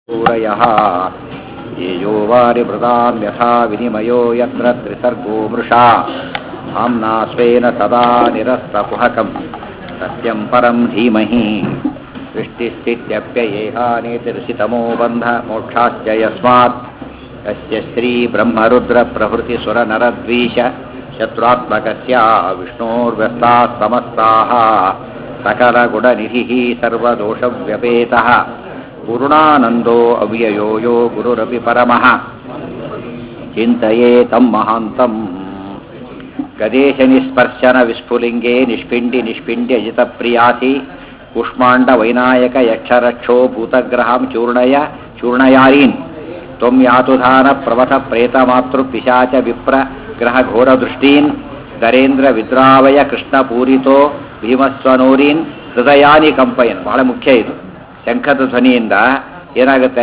सूरयः येजो वारिभृतां यथा विनिमयो यत्र त्रिसर्गो मृषा धाम्ना स्वेन सदा निरस्तकुहकं सत्यं परं धीमहि सृष्टिस्थित्यप्ययेहानेतिर्षितमो बन्ध मोक्षाश्च यस्मात् यस्य श्रीब्रह्मरुद्रप्रभृतिसुरनरद्वीष शत्रुत्मकस्य विष्णोर्व्यस्ताः समस्ताः सकलगुणनिधिः सर्वदोषव्यपेतः पूर्णानन्दो अव्ययो यो गुरुरपि परमः चिन्तये तं महान्तम् गदेशनिस्पर्शनविस्फुलिङ्गे निष्पिण्डि निष्पिण्ड्यजितप्रियासि कुष्माण्डवैनायकयक्षरक्षो भूतग्रहां चूर्णय चूर्णयारीन् त्वं यातुधानप्रवथप्रेतमातृपिशाच विप्रग्रहघोरदृष्टीन् ದರೇಂದ್ರವಿದ್ರಾವಯ ಕೃಷ್ಣಪೂರಿತೋ ಭೀಮಸ್ವನೂರೀನ್ ಹೃದಯಾನಿ ಕಂಪಯನ್ ಬಹಳ ಮುಖ್ಯ ಇದು ಶಂಖದ ಧ್ವನಿಯಿಂದ ಏನಾಗುತ್ತೆ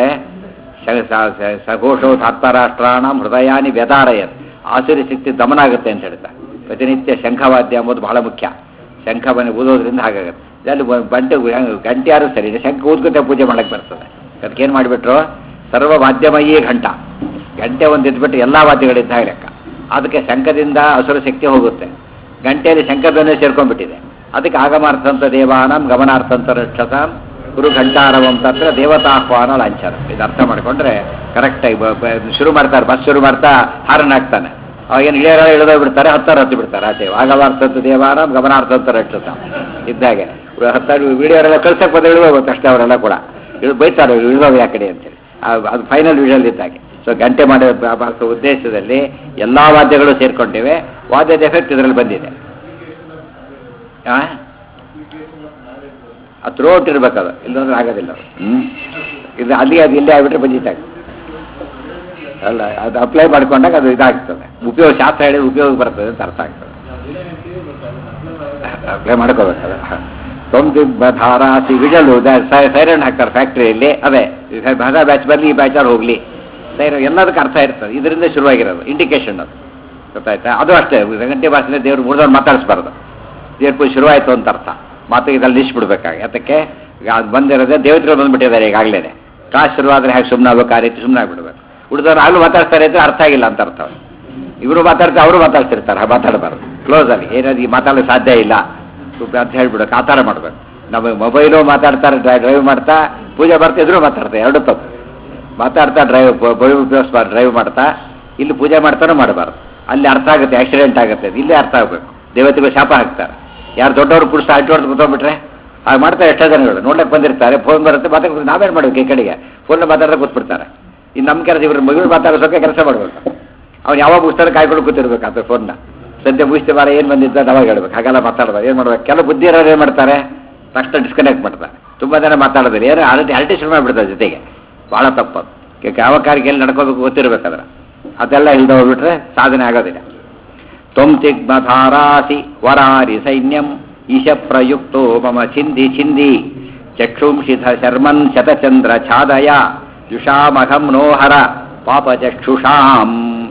ಸಘೋಷೋ ಧಾತ್ಮರಾಷ್ಟ್ರಾಣಂ ಹೃದಯಾನಿ ವ್ಯದಾರಯನ್ ಆಸುರಿ ಶಕ್ತಿ ದಮನ ಆಗುತ್ತೆ ಅಂತ ಹೇಳ್ತಾ ಪ್ರತಿನಿತ್ಯ ಶಂಖವಾದ್ಯ ಎಂಬುದು ಬಹಳ ಮುಖ್ಯ ಶಂಖ ಬನ್ನಿ ಊದೋದ್ರಿಂದ ಹಾಗಾಗುತ್ತೆ ಅಲ್ಲಿ ಬಂಟೆ ಗಂಟೆ ಯಾರು ಸರಿ ಶಂಖ ಊದ್ಕೊತೆ ಪೂಜೆ ಮಾಡಕ್ಕೆ ಬರ್ತದೆ ಅದಕ್ಕೇನು ಮಾಡಿಬಿಟ್ರು ಸರ್ವ ಮಾಧ್ಯಮಯೇ ಘಂಟ ಗಂಟೆ ಒಂದು ಇದ್ಬಿಟ್ಟು ಎಲ್ಲ ವಾದ್ಯಗಳಿದ್ದ ಲೆಕ್ಕ ಅದಕ್ಕೆ ಶಂಖದಿಂದ ಹಸುರು ಶಕ್ತಿ ಹೋಗುತ್ತೆ ಗಂಟೆಯಲ್ಲಿ ಶಂಖಧ್ವನಿ ಸೇರ್ಕೊಂಡ್ಬಿಟ್ಟಿದೆ ಅದಕ್ಕೆ ಆಗಮಾರ್ಥಂತ ದೇವಾನಂ ಗಮನಾರ್ಥಂತ ರಕ್ಷತಾಂ ಗುರು ಘಂಟಾರವಂ ತತ್ರ ದೇವತಾಹ್ವಾನ ಲಾಂಛನ ಇದು ಅರ್ಥ ಮಾಡಿಕೊಂಡ್ರೆ ಕರೆಕ್ಟಾಗಿ ಶುರು ಮಾಡ್ತಾರೆ ಬಸ್ ಶುರು ಮಾಡ್ತಾ ಹಾರನ್ ಹಾಕ್ತಾನೆ ಅವಾಗೇನು ಇಳಿಯಾರ ಇಳಿದೋಗಿ ಬಿಡ್ತಾರೆ ಹತ್ತಾರು ಹತ್ತು ಬಿಡ್ತಾರೆ ಆಚೆ ಆಗಮಾರ್ಥಂತ ದೇವಾನಂ ಗಮನಾರ್ಥಂತ ರಕ್ಷತಾಂ ಇದ್ದಾಗೆ ಹತ್ತಾರು ವಿಡಿಯೋರೆಲ್ಲ ಕಳ್ಸಕ್ಕೆ ಬಂದು ಇಳಿದೋಗುತ್ತೆ ಅಷ್ಟೇ ಅವರೆಲ್ಲ ಕೂಡ ಇಳಿ ಬೈತಾರೆ ಇಳಿದೋಗಿ ಆ ಕಡೆ ಅಂತೇಳಿ ಅದು ಫೈನಲ್ ವಿಷಲ್ ಇದ್ದಾಗೆ ಸೊ ಗಂಟೆ ಮಾಡೋ ಉದ್ದೇಶದಲ್ಲಿ ಎಲ್ಲ ವಾದ್ಯಗಳು ಸೇರ್ಕೊಂಡಿವೆ ವಾದ್ಯದ ಎಫೆಕ್ಟ್ ಇದರಲ್ಲಿ ಬಂದಿದೆ ಅದು ಥ್ರೋಟ್ ಇರ್ಬೇಕದು ಇಲ್ಲಂದ್ರೆ ಆಗೋದಿಲ್ಲ ಹ್ಞೂ ಇದು ಅಲ್ಲಿ ಅದು ಇಲ್ಲೇ ಆಗಿಬಿಟ್ರೆ ಬಂದಿತ್ತಾಗ ಅಲ್ಲ ಅದು ಅಪ್ಲೈ ಮಾಡ್ಕೊಂಡಾಗ ಅದು ಇದಾಗ್ತದೆ ಉಪಯೋಗ ಶಾಸ್ತ್ರ ಹೇಳಿ ಉಪಯೋಗ ಬರ್ತದೆ ಅಂತ ಅರ್ಥ ಆಗ್ತದೆ ಅಪ್ಲೈ ಮಾಡ್ಕೋಬೇಕಲ್ಲ ಧಾರಾಸಿ ವಿಜಲು ಸೈರನ್ ಹಾಕ್ತಾರೆ ಫ್ಯಾಕ್ಟ್ರಿಯಲ್ಲಿ ಅದೇ ಹೊಸ ಬ್ಯಾಚ್ ಬರಲಿ ಈ ಬ್ಯಾಚರ್ ಹೋಗಲಿ ಸೈರನ್ ಎಲ್ಲದಕ್ಕೆ ಅರ್ಥ ಇರ್ತದೆ ಇದರಿಂದ ಶುರುವಾಗಿರೋದು ಇಂಡಿಕೇಶನ್ ಅದು ಗೊತ್ತಾಯ್ತಾ ಅದು ಅಷ್ಟೇ ಗಂಟೆ ಭಾಷೆ ದೇವ್ರು ಮುರಿದವ್ರು ಮಾತಾಡಿಸ್ಬಾರ್ದು ದೇವ್ರ ಪೂಜೆ ಶುರುವಾಯಿತು ಅಂತ ಅರ್ಥ ಮಾತಿಗೆ ಇದಲ್ಲಿ ನಿಲ್ಲಿಸ್ಬಿಡ್ಬೇಕಾಗಿ ಅದಕ್ಕೆ ಅದು ಬಂದಿರೋದೇ ದೇವತೆಗಳು ಬಂದ್ಬಿಟ್ಟಿದ್ದಾರೆ ಈಗಾಗಲೇ ಕ್ಲಾಸ್ ಶುರುವಾದರೆ ಹೇಗೆ ಸುಮ್ಮನೆ ಆಗ್ಬೇಕು ಆ ರೀತಿ ಸುಮ್ಮನೆ ಆಗ್ಬಿಡ್ಬೇಕು ಉಳಿದವ್ರು ಆಗಲೂ ಮಾತಾಡ್ತಾರೆ ಅಂದರೆ ಅರ್ಥ ಆಗಿಲ್ಲ ಅಂತ ಅರ್ಥ ಇವರು ಮಾತಾಡ್ತಾರೆ ಅವರು ಮಾತಾಡ್ತಿರ್ತಾರೆ ಮಾತಾಡಬಾರ್ದು ಕ್ಲೋಸ್ ಆಗಿ ಏನಾದ್ರು ಈ ಮಾತಾಡೋಕ್ಕೆ ಸಾಧ್ಯ ಇಲ್ಲ ಅಂತ ಹೇಳ್ಬಿಡಕ್ಕೆ ಆ ಥರ ಮಾಡ್ಬೇಕು ನಮಗೆ ಮೊಬೈಲು ಮಾತಾಡ್ತಾರೆ ಡ್ರೈವ್ ಮಾಡ್ತಾ ಪೂಜೆ ಬರ್ತಾ ಇದ್ರು ಮಾತಾಡ್ತಾರೆ ಎರಡು ತಪ್ಪು ಮಾತಾಡ್ತಾ ಡ್ರೈವ್ ಮೊಬೈಲ್ ಉಪಯೋಗಿಸ್ಬಾರ್ದು ಡ್ರೈವ್ ಮಾಡ್ತಾ ಇಲ್ಲಿ ಪೂಜೆ ಮಾಡ್ತಾನೂ ಮಾಡಬಾರ್ದು ಅಲ್ಲಿ ಅರ್ಥ ಆಗುತ್ತೆ ಆಕ್ಸಿಡೆಂಟ್ ಆಗುತ್ತೆ ಇಲ್ಲಿ ಅರ್ಥ ಆಗಬೇಕು ದೇವತೆಗಳು ಶಾಪ ಹಾಕ್ತಾರೆ ಯಾರು ದೊಡ್ಡವರು ಕುಡಿಸ್ತಾ ಅಡ್ಡು ಹೊಡೆದು ಕೂತ್ಕೊಂಡ್ಬಿಟ್ರೆ ಹಾಗೆ ಮಾಡ್ತಾರೆ ಎಷ್ಟೋ ಜನಗಳು ನೋಡ್ಲಿಕ್ಕೆ ಬಂದಿರ್ತಾರೆ ಫೋನ್ ಬರುತ್ತೆ ಮಾತಾಡ್ಬೇಕು ನಾವೇನು ಮಾಡ್ಬೇಕು ಈ ಕಡೆಗೆ ಫೋನ್ ಮಾತಾಡೋಕೆ ಕೂತ್ಬಿಡ್ತಾರೆ ಇನ್ನು ನಮ್ಮ ಕೆಲಸ ಇವ್ರ ಮಗಳು ಮಾತಾಡೋಕೆ ಕೆಲಸ ಮಾಡಬೇಕು ಅವ್ನು ಯಾವಾಗ ಮುಗಿಸ್ತಾರೆ ಕಾಯ್ಕೊಂಡು ಕೂತಿರ್ಬೇಕು ಅಂತ ಫೋನ್ನ ಸದ್ಯ ಮುಗಿಸ್ತೆ ಬಾರ ಏನು ಬಂದಿದ್ದ ಅವಾಗ ಹೇಳ್ಬೇಕು ಹಾಗೆಲ್ಲ ಮಾತಾಡ್ಬಾರ್ದು ಏನು ಮಾಡ್ಬೇಕು ಕೆಲವು ಬುದ್ಧಿ ಇರೋರು ಏನು ಮಾಡ್ತಾರೆ ತಕ್ಷಣ ಡಿಸ್ಕನೆಕ್ಟ್ ಮಾಡ್ತಾರೆ ತುಂಬ ಜನ ಮಾತಾಡೋದಿಲ್ಲ ಏನು ಅರಟಿ ಅರಟಿ ಶುರು ಮಾಡಿಬಿಡ್ತಾರೆ ಜೊತೆಗೆ ಭಾಳ ತಪ್ಪದು ಯಾವ ಕಾರ್ಯಕ್ಕೆ ಎಲ್ಲಿ ನಡ್ಕೋಬೇಕು ಗೊತ್ತಿರ್ಬೇಕಾದ್ರೆ ಅದೆಲ್ಲ ಇಲ್ದ ಹೋಗ್ಬಿಟ್ರೆ ಸಾಧನೆ ಆಗೋದಿಲ್ಲ ತ್ವಂ ತಿಗ್ಮಧಾರಾಸಿ ವರಾರಿ ಸೈನ್ಯಂ ಈಶ ಪ್ರಯುಕ್ತೋ ಮಮ ಛಿಂದಿ ಛಿಂದಿ ಚಕ್ಷುಂಶಿಧ ಶರ್ಮನ್ ಶತಚಂದ್ರ ಛಾದಯ ಯುಷಾಮಹಂ ನೋಹರ ಪಾಪಚಕ್ಷುಷಾಂ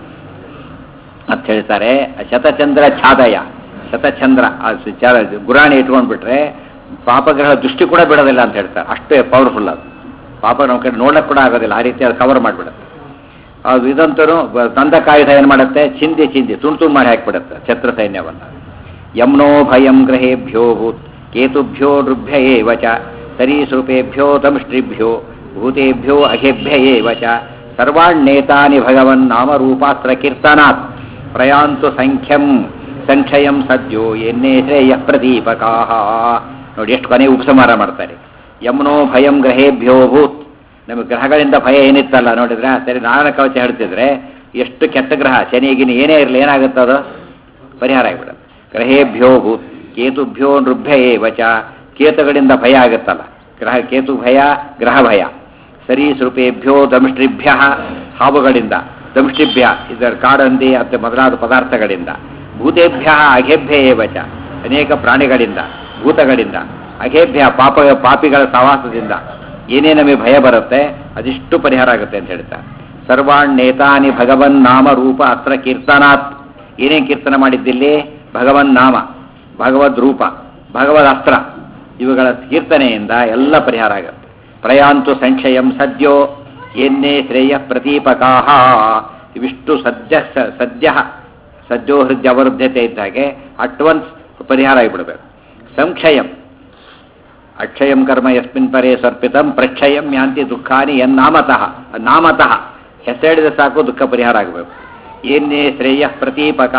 ಅಂತ ಹೇಳ್ತಾರೆ ಶತಚಂದ್ರ ಛಾದಯ ಶತಚಂದ್ರ ಗುರಾಣಿ ಇಟ್ಕೊಂಡ್ಬಿಟ್ರೆ ಪಾಪಗ್ರಹ ದೃಷ್ಟಿ ಕೂಡ ಬಿಡೋದಿಲ್ಲ ಅಂತ ಹೇಳ್ತಾರೆ ಅಷ್ಟೇ ಪವರ್ಫುಲ್ ಅದು ಪಾಪ ನಮ್ಮ ಕಡೆ ನೋಡಕ್ಕೆ ಕೂಡ ಆಗೋದಿಲ್ಲ ಆ ರೀತಿ ಅದು ಕವರ್ ಮಾಡಿಬಿಡುತ್ತೆ ಅದು ಇದಂತೂ ತಂದ ಕಾಯುಧ ಏನು ಮಾಡುತ್ತೆ ಚಿಂದಿ ಚಿಂದಿ ತುಂಡು ತುಂಡು ಮಾಡಿ ಹಾಕಿಬಿಡುತ್ತೆ ಛತ್ರ ಸೈನ್ಯವನ್ನು ಯಮ್ನೋ ಭಯಂ ಗ್ರಹೇಭ್ಯೋ ಭೂತ್ ಕೇತುಭ್ಯೋ ನೃಭ್ಯ ಏವ ಚ ಸರೀಸೃಪೇಭ್ಯೋ ತಂಷ್ಟ್ರಿಭ್ಯೋ ಭೂತೇಭ್ಯೋ ಅಹೇಭ್ಯ ಏವ ಚ ಸರ್ವಾಣ್ಯೇತಾನಿ ಭಗವನ್ ನಾಮರೂಪಾಸ್ತ್ರ ಕೀರ್ತನಾತ್ ಪ್ರಯಾಂತು ಸಂಖ್ಯಂ ಸಂಕ್ಷಯಂ ಸದ್ಯೋ ಎನ್ನೇ ಶ್ರೇಯ ಪ್ರದೀಪಕಾ ನೋಡಿ ಎಷ್ಟು ಕೊನೆ ಉಪಸಂಹಾರ ಮಾಡ್ತಾರೆ ಯಮ್ನೋ ಭಯಂ ಗ್ರಹೇಭ್ಯೋ ಭೂತ್ ನಮಗೆ ಗ್ರಹಗಳಿಂದ ಭಯ ಏನಿತ್ತಲ್ಲ ನೋಡಿದ್ರೆ ಸರಿ ನಾರಾಯಣ ಕವಚ ಹೇಳ್ತಿದ್ರೆ ಎಷ್ಟು ಕೆಟ್ಟ ಗ್ರಹ ಶನಿಗಿನಿ ಏನೇ ಇರಲಿ ಏನಾಗುತ್ತೆ ಅದು ಪರಿಹಾರ ಆಗಿಬಿಡುತ್ತೆ ಗ್ರಹೇಭ್ಯೋ ಭೂತ್ ಕೇತುಭ್ಯೋ ನೃಭ್ಯ ಏವಚ ಕೇತುಗಳಿಂದ ಭಯ ಆಗುತ್ತಲ್ಲ ಗ್ರಹ ಕೇತು ಭಯ ಗ್ರಹ ಭಯ ಸರೀಸೃಪೇಭ್ಯೋ ದಂಷ್ಟ್ರಿಭ್ಯ ಹಾವುಗಳಿಂದ ದಂಷ್ಟಿಭ್ಯ ಇದರ ಕಾಡಂದಿ ಮತ್ತು ಮೊದಲಾದ ಪದಾರ್ಥಗಳಿಂದ ಭೂತೇಭ್ಯ ಅಘೇಭ್ಯ ಏವಚ ಅನೇಕ ಪ್ರಾಣಿಗಳಿಂದ ಭೂತಗಳಿಂದ ಅಘೇಭ್ಯ ಪಾಪ ಪಾಪಿಗಳ ಸವಾಸದಿಂದ ಏನೇ ನಮಗೆ ಭಯ ಬರುತ್ತೆ ಅದಿಷ್ಟು ಪರಿಹಾರ ಆಗುತ್ತೆ ಅಂತ ಹೇಳ್ತಾರೆ ಸರ್ವಾಣ್ಯೇತಾನಿ ಭಗವನ್ ನಾಮ ರೂಪ ಅಸ್ತ್ರ ಕೀರ್ತನಾತ್ ಏನೇನು ಕೀರ್ತನ ಮಾಡಿದ್ದಿಲ್ಲಿ ಭಗವನ್ ನಾಮ ಭಗವದ್ ರೂಪ ಭಗವದ್ ಅಸ್ತ್ರ ಇವುಗಳ ಕೀರ್ತನೆಯಿಂದ ಎಲ್ಲ ಪರಿಹಾರ ಆಗುತ್ತೆ ಪ್ರಯಾಂತು ಸಂಶಯಂ ಸದ್ಯೋ ಎನ್ನೇ ಶ್ರೇಯ ಪ್ರತೀಪಕಾ ಇವಿಷ್ಟು ಸದ್ಯ ಸ- ಸದ್ಯ ಸದ್ಯೋ ಹೃದಯ ಅವರುದ್ಧತೆ ಇದ್ದಾಗೆ ಅಟ್ವನ್ಸ್ ಪರಿಹಾರ ಆಗಿಬಿಡ್ಬೇಕು ಸಂಕ್ಷಯಂ ಅಕ್ಷಯಂ ಕರ್ಮ ಯಸ್ಮಿನ್ ಪರೇ ಸರ್ಪಿತಂ ಪ್ರಕ್ಷಯಂ ಯಾಂತಿ ದುಃಖಾನಿ ಎನ್ನಾಮತಃ ನಾಮತಃ ಹೆಸರಿಡಿದ ಸಾಕು ದುಃಖ ಪರಿಹಾರ ಆಗಬೇಕು ಏನೇ ಶ್ರೇಯ ಪ್ರತೀಪಕಾ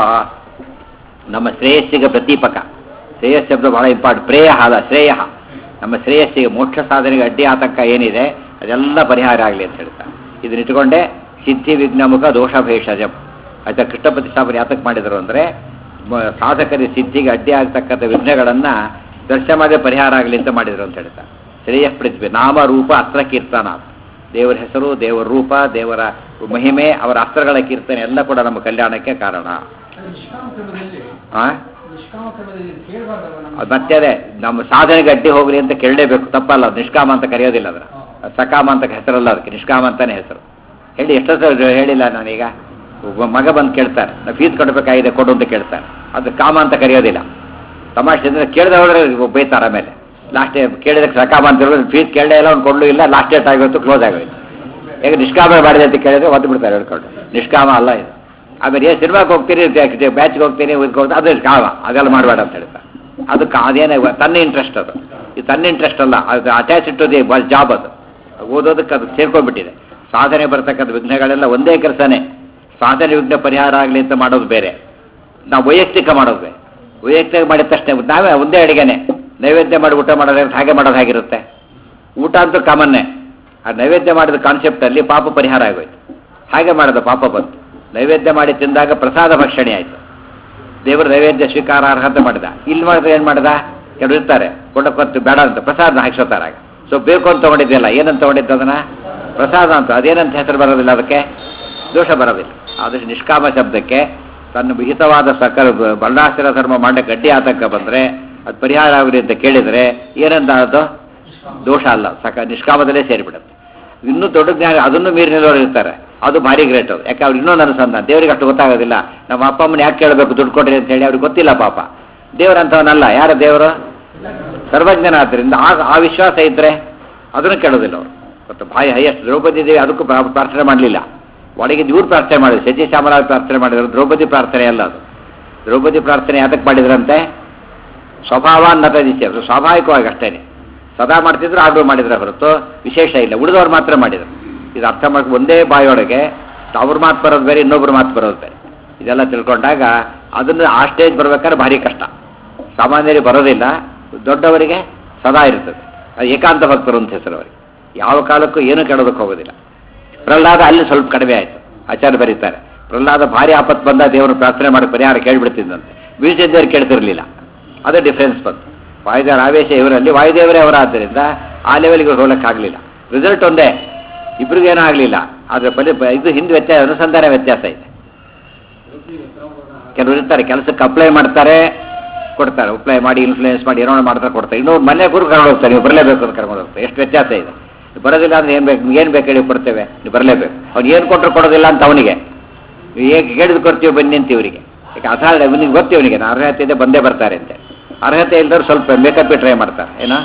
ನಮ್ಮ ಶ್ರೇಯಸ್ಸಿಗೆ ಪ್ರತೀಪಕ ಶ್ರೇಯಸ್ ಶಬ್ದ ಬಹಳ ಇಂಪಾರ್ಟೆಂಟ್ ಪ್ರೇಯ ಅಲ್ಲ ಶ್ರೇಯ ನಮ್ಮ ಶ್ರೇಯಸ್ಸಿಗೆ ಮೋಕ್ಷ ಸಾಧನೆಗೆ ಅಡ್ಡಿ ಆತಂಕ ಏನಿದೆ ಅದೆಲ್ಲ ಪರಿಹಾರ ಆಗಲಿ ಅಂತ ಹೇಳ್ತಾರೆ ಇದನ್ನ ಇಟ್ಕೊಂಡೆ ಸಿದ್ಧಿ ವಿಘ್ನಮುಖ ದೋಷ ಭೇಷಜಂ ಆಯ್ತಾ ಕೃಷ್ಣ ಪ್ರತಿಷ್ಠಾಪನೆ ಯಾತಕ್ಕೆ ಮಾಡಿದರು ಅಂದರೆ ಸಾಧಕರಿಗೆ ಸಿದ್ಧಿಗೆ ಅಡ್ಡಿ ಆಗ್ತಕ್ಕಂಥ ವಿಘ್ನಗಳನ್ನು ದರ್ಶನ ಮಾಡದೆ ಪರಿಹಾರ ಆಗಲಿ ಅಂತ ಮಾಡಿದರು ಅಂತ ಹೇಳ್ತಾರೆ ಶ್ರೇಯ ಪ್ರತಿಭೆ ನಾಮ ರೂಪ ಅಸ್ತ್ರ ಕೀರ್ತನ ದೇವರ ಹೆಸರು ದೇವರ ರೂಪ ದೇವರ ಮಹಿಮೆ ಅವರ ಅಸ್ತ್ರಗಳ ಕೀರ್ತನೆ ಎಲ್ಲ ಕೂಡ ನಮ್ಮ ಕಲ್ಯಾಣಕ್ಕೆ ಕಾರಣ ನಿಷ್ಕಾಮ ಕ್ರಮದಲ್ಲಿ ಆ? ನಿಷ್ಕಾಮ ಕ್ರಮದಲ್ಲಿ ಕೇಳಬಾರ್ದಲ್ಲ ನಮ್ಮ ಅದು ಮತ್ತೆ ಅದೇ ನಮ್ಮ ಸಾಧನೆಗೆ ಅಡ್ಡಿ ಹೋಗ್ಲಿ ಅಂತ ಕೇಳಲೇಬೇಕು ತಪ್ಪಲ್ಲ ಅದು ನಿಷ್ಕಾಮ ಅಂತ ಕರೆಯೋದಿಲ್ಲ ಅದರ ಅದು ಸಕಾಮ ಅಂತ ಹೆಸರಲ್ಲ ಅದಕ್ಕೆ ನಿಷ್ಕಾಮ ಅಂತಾನೆ ಹೆಸರು ಹೇಳಿ ಎಷ್ಟೋ ಸಲ ಹೇಳಿಲ್ಲ ನಾನೀಗ ಒಬ್ಬ ಮಗ ಬಂದು ಕೇಳ್ತಾರೆ ನಾವು ಫೀಸ್ ಕೊಡಬೇಕಾಗಿದೆ ಕೊಡು ಅಂತ ಕೇಳ್ತಾರೆ ಅದು ಕಾಮ ಅಂತ ಕರೆಯೋದಿಲ್ಲ ತಮಾಷೆ ಅಂದರೆ ಕೇಳ್ದೆ ಹೋದ್ರೆ ಬೈತಾರೆ ಆಮೇಲೆ ಲಾಸ್ಟ್ ಕೇಳಿದಕ್ಕೆ ಸಕಾಮ ಅಂತ ಹೇಳಿದ್ರೆ ಫೀಸ್ ಕೇಳಲೇ ಇಲ್ಲ ಅವ್ನು ಕೊಡಲು ಇಲ್ಲ ಲಾಸ್ಟ್ ಡೇಟ್ ಆಗೋಯ್ತು ಕ್ಲೋಸ್ ಆಗೋಯ್ತು ಈಗ ನಿಷ್ಕಾಮ ಮಾಡಿದೆ ಅಂತ ಕೇಳಿದ್ರೆ ಒದ್ದು ಬಿಡ್ತಾರೆ ಹೇಳ್ಕೊಂಡು ನಿಷ್ಕಾಮ ಅಲ್ಲ ಇದು ಆಮೇಲೆ ಏನು ಸಿನಿಮಾಗೆ ಹೋಗ್ತೀರಿ ಬ್ಯಾಚ್ಗೆ ಹೋಗ್ತೀನಿ ಇದಕ್ಕೆ ಹೋಗ್ತೀನಿ ಅದು ಕಾಮ ಅದೆಲ್ಲ ಮಾಡಬೇಡ ಅಂತ ಹೇಳ್ತಾರೆ ಅದು ಕಾ- ಅದೇನೇ ವ- ತನ್ನ ಇಂಟ್ರೆಸ್ಟ್ ಅದು ಇದು ತನ್ನ ಇಂಟ್ರೆಸ್ಟ್ ಅಲ್ಲ ಅದು ಅಟ್ಯಾಚ್ ಟು ದಿ ಜಾಬ್ ಅದು ಓದೋದಕ್ಕೆ ಅದು ಸೇರ್ಕೊಂಡ್ಬಿಟ್ಟಿದೆ ಸಾಧನೆ ಬರ್ತಕ್ಕಂಥ ವಿಘ್ನಗಳೆಲ್ಲ ಒಂದೇ ಕೆಲಸನೇ ಸಾಧನೆ ವಿಘ್ನ ಪರಿಹಾರ ಆಗಲಿ ಅಂತ ಮಾಡೋದು ಬೇರೆ ನಾವು ವೈಯಕ್ತಿಕ ಮಾಡೋದು ಬೇರೆ ವೈಯಕ್ತಿಕ ಮಾಡಿದ ತಕ್ಷಣ ನಾವೇ ಒಂದೇ ಅಡಿಗೆನೆ ನೈವೇದ್ಯ ಮಾಡಿ ಊಟ ಮಾಡೋದು ಹಾಗೆ ಮಾಡೋದು ಹೇಗಿರುತ್ತೆ ಊಟ ಅಂತೂ ಕಾಮನ್ನೇ ಆ ನೈವೇದ್ಯ ಮಾಡಿದ ಕಾನ್ಸೆಪ್ಟಲ್ಲಿ ಪಾಪ ಪರಿಹಾರ ಆಗೋಯ್ತು ಹಾಗೆ ಮಾಡೋದು ಪಾಪ ಬಂತು ನೈವೇದ್ಯ ಮಾಡಿ ತಿಂದಾಗ ಪ್ರಸಾದ ಭಕ್ಷಣೆ ಆಯಿತು ದೇವರ ನೈವೇದ್ಯ ಸ್ವೀಕಾರ ಅರ್ಹತೆ ಮಾಡಿದ ಇಲ್ಲಿ ಮಾಡಿದ್ರೆ ಏನು ಮಾಡಿದ ಕೆಲವರು ಇರ್ತಾರೆ ಕೊಟ್ಟು ಬೇಡ ಅಂತ ಪ್ರಸಾದ ಹಾಕ್ಸೋತಾರೆ ಆಗ ಸೊ ಬೇಕು ಅಂತ ತಗೊಂಡಿದ್ದೆಲ್ಲ ಏನಂತ ತಗೊಂಡಿದ್ದು ಅದನ್ನ ಪ್ರಸಾದ ಅಂತ ಅದೇನಂತ ಹೆಸರು ಬರೋದಿಲ್ಲ ಅದಕ್ಕೆ ದೋಷ ಬರೋದಿಲ್ಲ ಆದಷ್ಟು ನಿಷ್ಕಾಮ ಶಬ್ದಕ್ಕೆ ತನ್ನ ವಿಹಿತವಾದ ಸಕಲ ವರ್ಣಾಶ್ರ ಧರ್ಮ ಮಾಡಕ್ಕೆ ಗಡ್ಡಿ ಆತಂಕ ಬಂದರೆ ಅದು ಪರಿಹಾರ ಆಗಲಿ ಅಂತ ಕೇಳಿದರೆ ಏನಂತ ಅದು ದೋಷ ಅಲ್ಲ ಸಕ ನಿಷ್ಕಾಮದಲ್ಲೇ ಸೇರಿಬಿಡುತ್ತೆ ಇನ್ನೂ ದೊಡ್ಡ ಜ್ಞಾನ ಅದನ್ನು ಮೀರಿನವರು ಇರ್ತಾರೆ ಅದು ಭಾರಿ ಗ್ರೇಟ್ ಅದು ಯಾಕೆ ಅವ್ರು ಇನ್ನೊಂದು ಅನುಸಂಧಾನ ದೇವರಿಗೆ ಅಷ್ಟು ಗೊತ್ತಾಗೋದಿಲ್ಲ ನಮ್ಮ ಅಪ್ಪ ಅಮ್ಮನ ಯಾಕೆ ಕೇಳಬೇಕು ದುಡ್ಡು ಕೊಡ್ರಿ ಅಂತ ಹೇಳಿ ಅವ್ರಿಗೆ ಗೊತ್ತಿಲ್ಲ ಪಾಪ ದೇವರಂತವನಲ್ಲ ಯಾರ ದೇವರು ಸರ್ವಜ್ಞನ ಆದ್ದರಿಂದ ಆ ಆ ವಿಶ್ವಾಸ ಇದ್ದರೆ ಅದನ್ನು ಕೇಳೋದಿಲ್ಲ ಅವರು ಮತ್ತು ಭಾರಿ ಹೈಯೆಸ್ಟ್ ದ್ರೌಪದಿ ದೇವಿ ಅದಕ್ಕೂ ಪ್ರಾ- ಪ್ರಾರ್ಥನೆ ಮಾಡಲಿಲ್ಲ ಒಳಗೆ ಇವ್ರು ಪ್ರಾರ್ಥನೆ ಮಾಡಿದ್ರು ಸತಿ ಚಾಮರಾಜ ಪ್ರಾರ್ಥನೆ ಮಾಡಿದ್ರು ದ್ರೌಪದಿ ಪ್ರಾರ್ಥನೆ ಅಲ್ಲ ಅದು ದ್ರೌಪದಿ ಪ್ರಾರ್ಥನೆ ಯಾತಕ್ಕೆ ಮಾಡಿದ್ರಂತೆ ಸ್ವಭಾವ ನತದಿಸಿ ಅದು ಸ್ವಾಭಾವಿಕವಾಗಿ ಅಷ್ಟೇನೆ ಸದಾ ಮಾಡ್ತಿದ್ರು ಆಗಲೂ ಮಾಡಿದ್ರೆ ಹೊರತು ವಿಶೇಷ ಇಲ್ಲ ಉಳಿದವ್ರು ಮಾತ್ರ ಮಾಡಿದ್ರು ಇದು ಅರ್ಥ ಮಾಡ್ಕೊ ಒಂದೇ ಬಾಯೊಳಗೆ ಅವ್ರ ಮಾತು ಬರೋದು ಬೇರೆ ಇನ್ನೊಬ್ರು ಮಾತು ಬರೋದು ಬೇರೆ ಇದೆಲ್ಲ ತಿಳ್ಕೊಂಡಾಗ ಅದನ್ನು ಆ ಸ್ಟೇಜ್ ಬರ್ಬೇಕಾದ್ರೆ ಭಾರಿ ಕಷ್ಟ ಸಾಮಾನ್ಯರಿಗೆ ಬರೋದಿಲ್ಲ ದೊಡ್ಡವರಿಗೆ ಸದಾ ಇರ್ತದೆ ಅದು ಏಕಾಂತ ಭಕ್ತರು ಅಂತ ಹೆಸರು ಅವರಿಗೆ ಯಾವ ಕಾಲಕ್ಕೂ ಏನೂ ಕೆಡೋದಕ್ಕೆ ಹೋಗೋದಿಲ್ಲ ಪ್ರಹ್ಲಾದ ಅಲ್ಲಿ ಸ್ವಲ್ಪ ಕಡಿಮೆ ಆಯಿತು ಆಚಾರ್ಯ ಬರೀತಾರೆ ಪ್ರಹ್ಲಾದ ಭಾರಿ ಆಪತ್ತು ಬಂದ ದೇವರು ಪ್ರಾರ್ಥನೆ ಮಾಡಿ ಪರಿಹಾರ ಕೇಳಿಬಿಡ್ತಿದ್ದಂತೆ ಬೀಜದೇವರು ಕೇಳ್ತಿರ್ಲಿಲ್ಲ ಅದು ಡಿಫ್ರೆನ್ಸ್ ಬಂತು ವಾಯುದೇವರ ಆವೇಶ ಇವರಲ್ಲಿ ವಾಯುದೇವರೇ ಅವರಾದ್ದರಿಂದ ಆ ಲೆವೆಲ್ಗೆ ಹೋಗಲಿಕ್ಕಾಗಲಿಲ್ಲ ರಿಸಲ್ಟ್ ಒಂದೇ ಇಬ್ರಿಗೇನೂ ಆಗಲಿಲ್ಲ ಆದರೆ ಫಲಿ ಇದು ಹಿಂದೆ ವ್ಯತ್ಯಾಸ ಅನುಸಂಧಾನ ವ್ಯತ್ಯಾಸ ಇದೆ ಕೆಲವರು ಇರ್ತಾರೆ ಕೆಲಸಕ್ಕೆ ಅಪ್ಲೈ ಮಾಡ್ತಾರೆ ಕೊಡ್ತಾರೆ ಅಪ್ಲೈ ಮಾಡಿ ಇನ್ಫ್ಲೂಯೆನ್ಸ್ ಮಾಡಿ ಏನೋ ಮಾಡ್ತಾರೆ ಕೊಡ್ತಾರೆ ಇನ್ನೊಂದು ಮನೆ ಗುರು ಕರ್ಕೊಂಡು ಹೋಗ್ತಾರೆ ನೀವು ಬರಲೇಬೇಕು ಅಂತ ಕರ್ಕೊಂಡು ಹೋಗ್ತಾರೆ ಎಷ್ಟು ವ್ಯತ್ಯಾಸ ಇದೆ ನೀವು ಬರೋದಿಲ್ಲ ಅಂದ್ರೆ ಏನು ಬೇಕು ಏನು ಬೇಕು ಹೇಳಿ ಕೊಡ್ತೇವೆ ನೀವು ಬರಲೇಬೇಕು ಅವ್ನು ಏನು ಕೊಟ್ಟರು ಕೊಡೋದಿಲ್ಲ ಅಂತ ಅವನಿಗೆ ಹೇಗೆ ಹೇಳಿದ್ ಕೊಡ್ತೀವಿ ಬನ್ನಿ ಅಂತ ಇವರಿಗೆ ಯಾಕೆ ಅಸಾಧ್ಯ ಇವನಿಗೆ ಗೊತ್ತಿ ಅವನಿಗೆ ನಾ ಅರ್ಹತೆ ಇದೆ ಬಂದೇ ಬರ್ತಾರೆ ಅಂತ ಅರ್ಹತೆ ಇಲ್ದವ್ರು ಸ್ವಲ್ಪ ಮೇಕಪ್ ಟ್ರೈ ಮಾಡ್ತಾರೆ ಏನೋ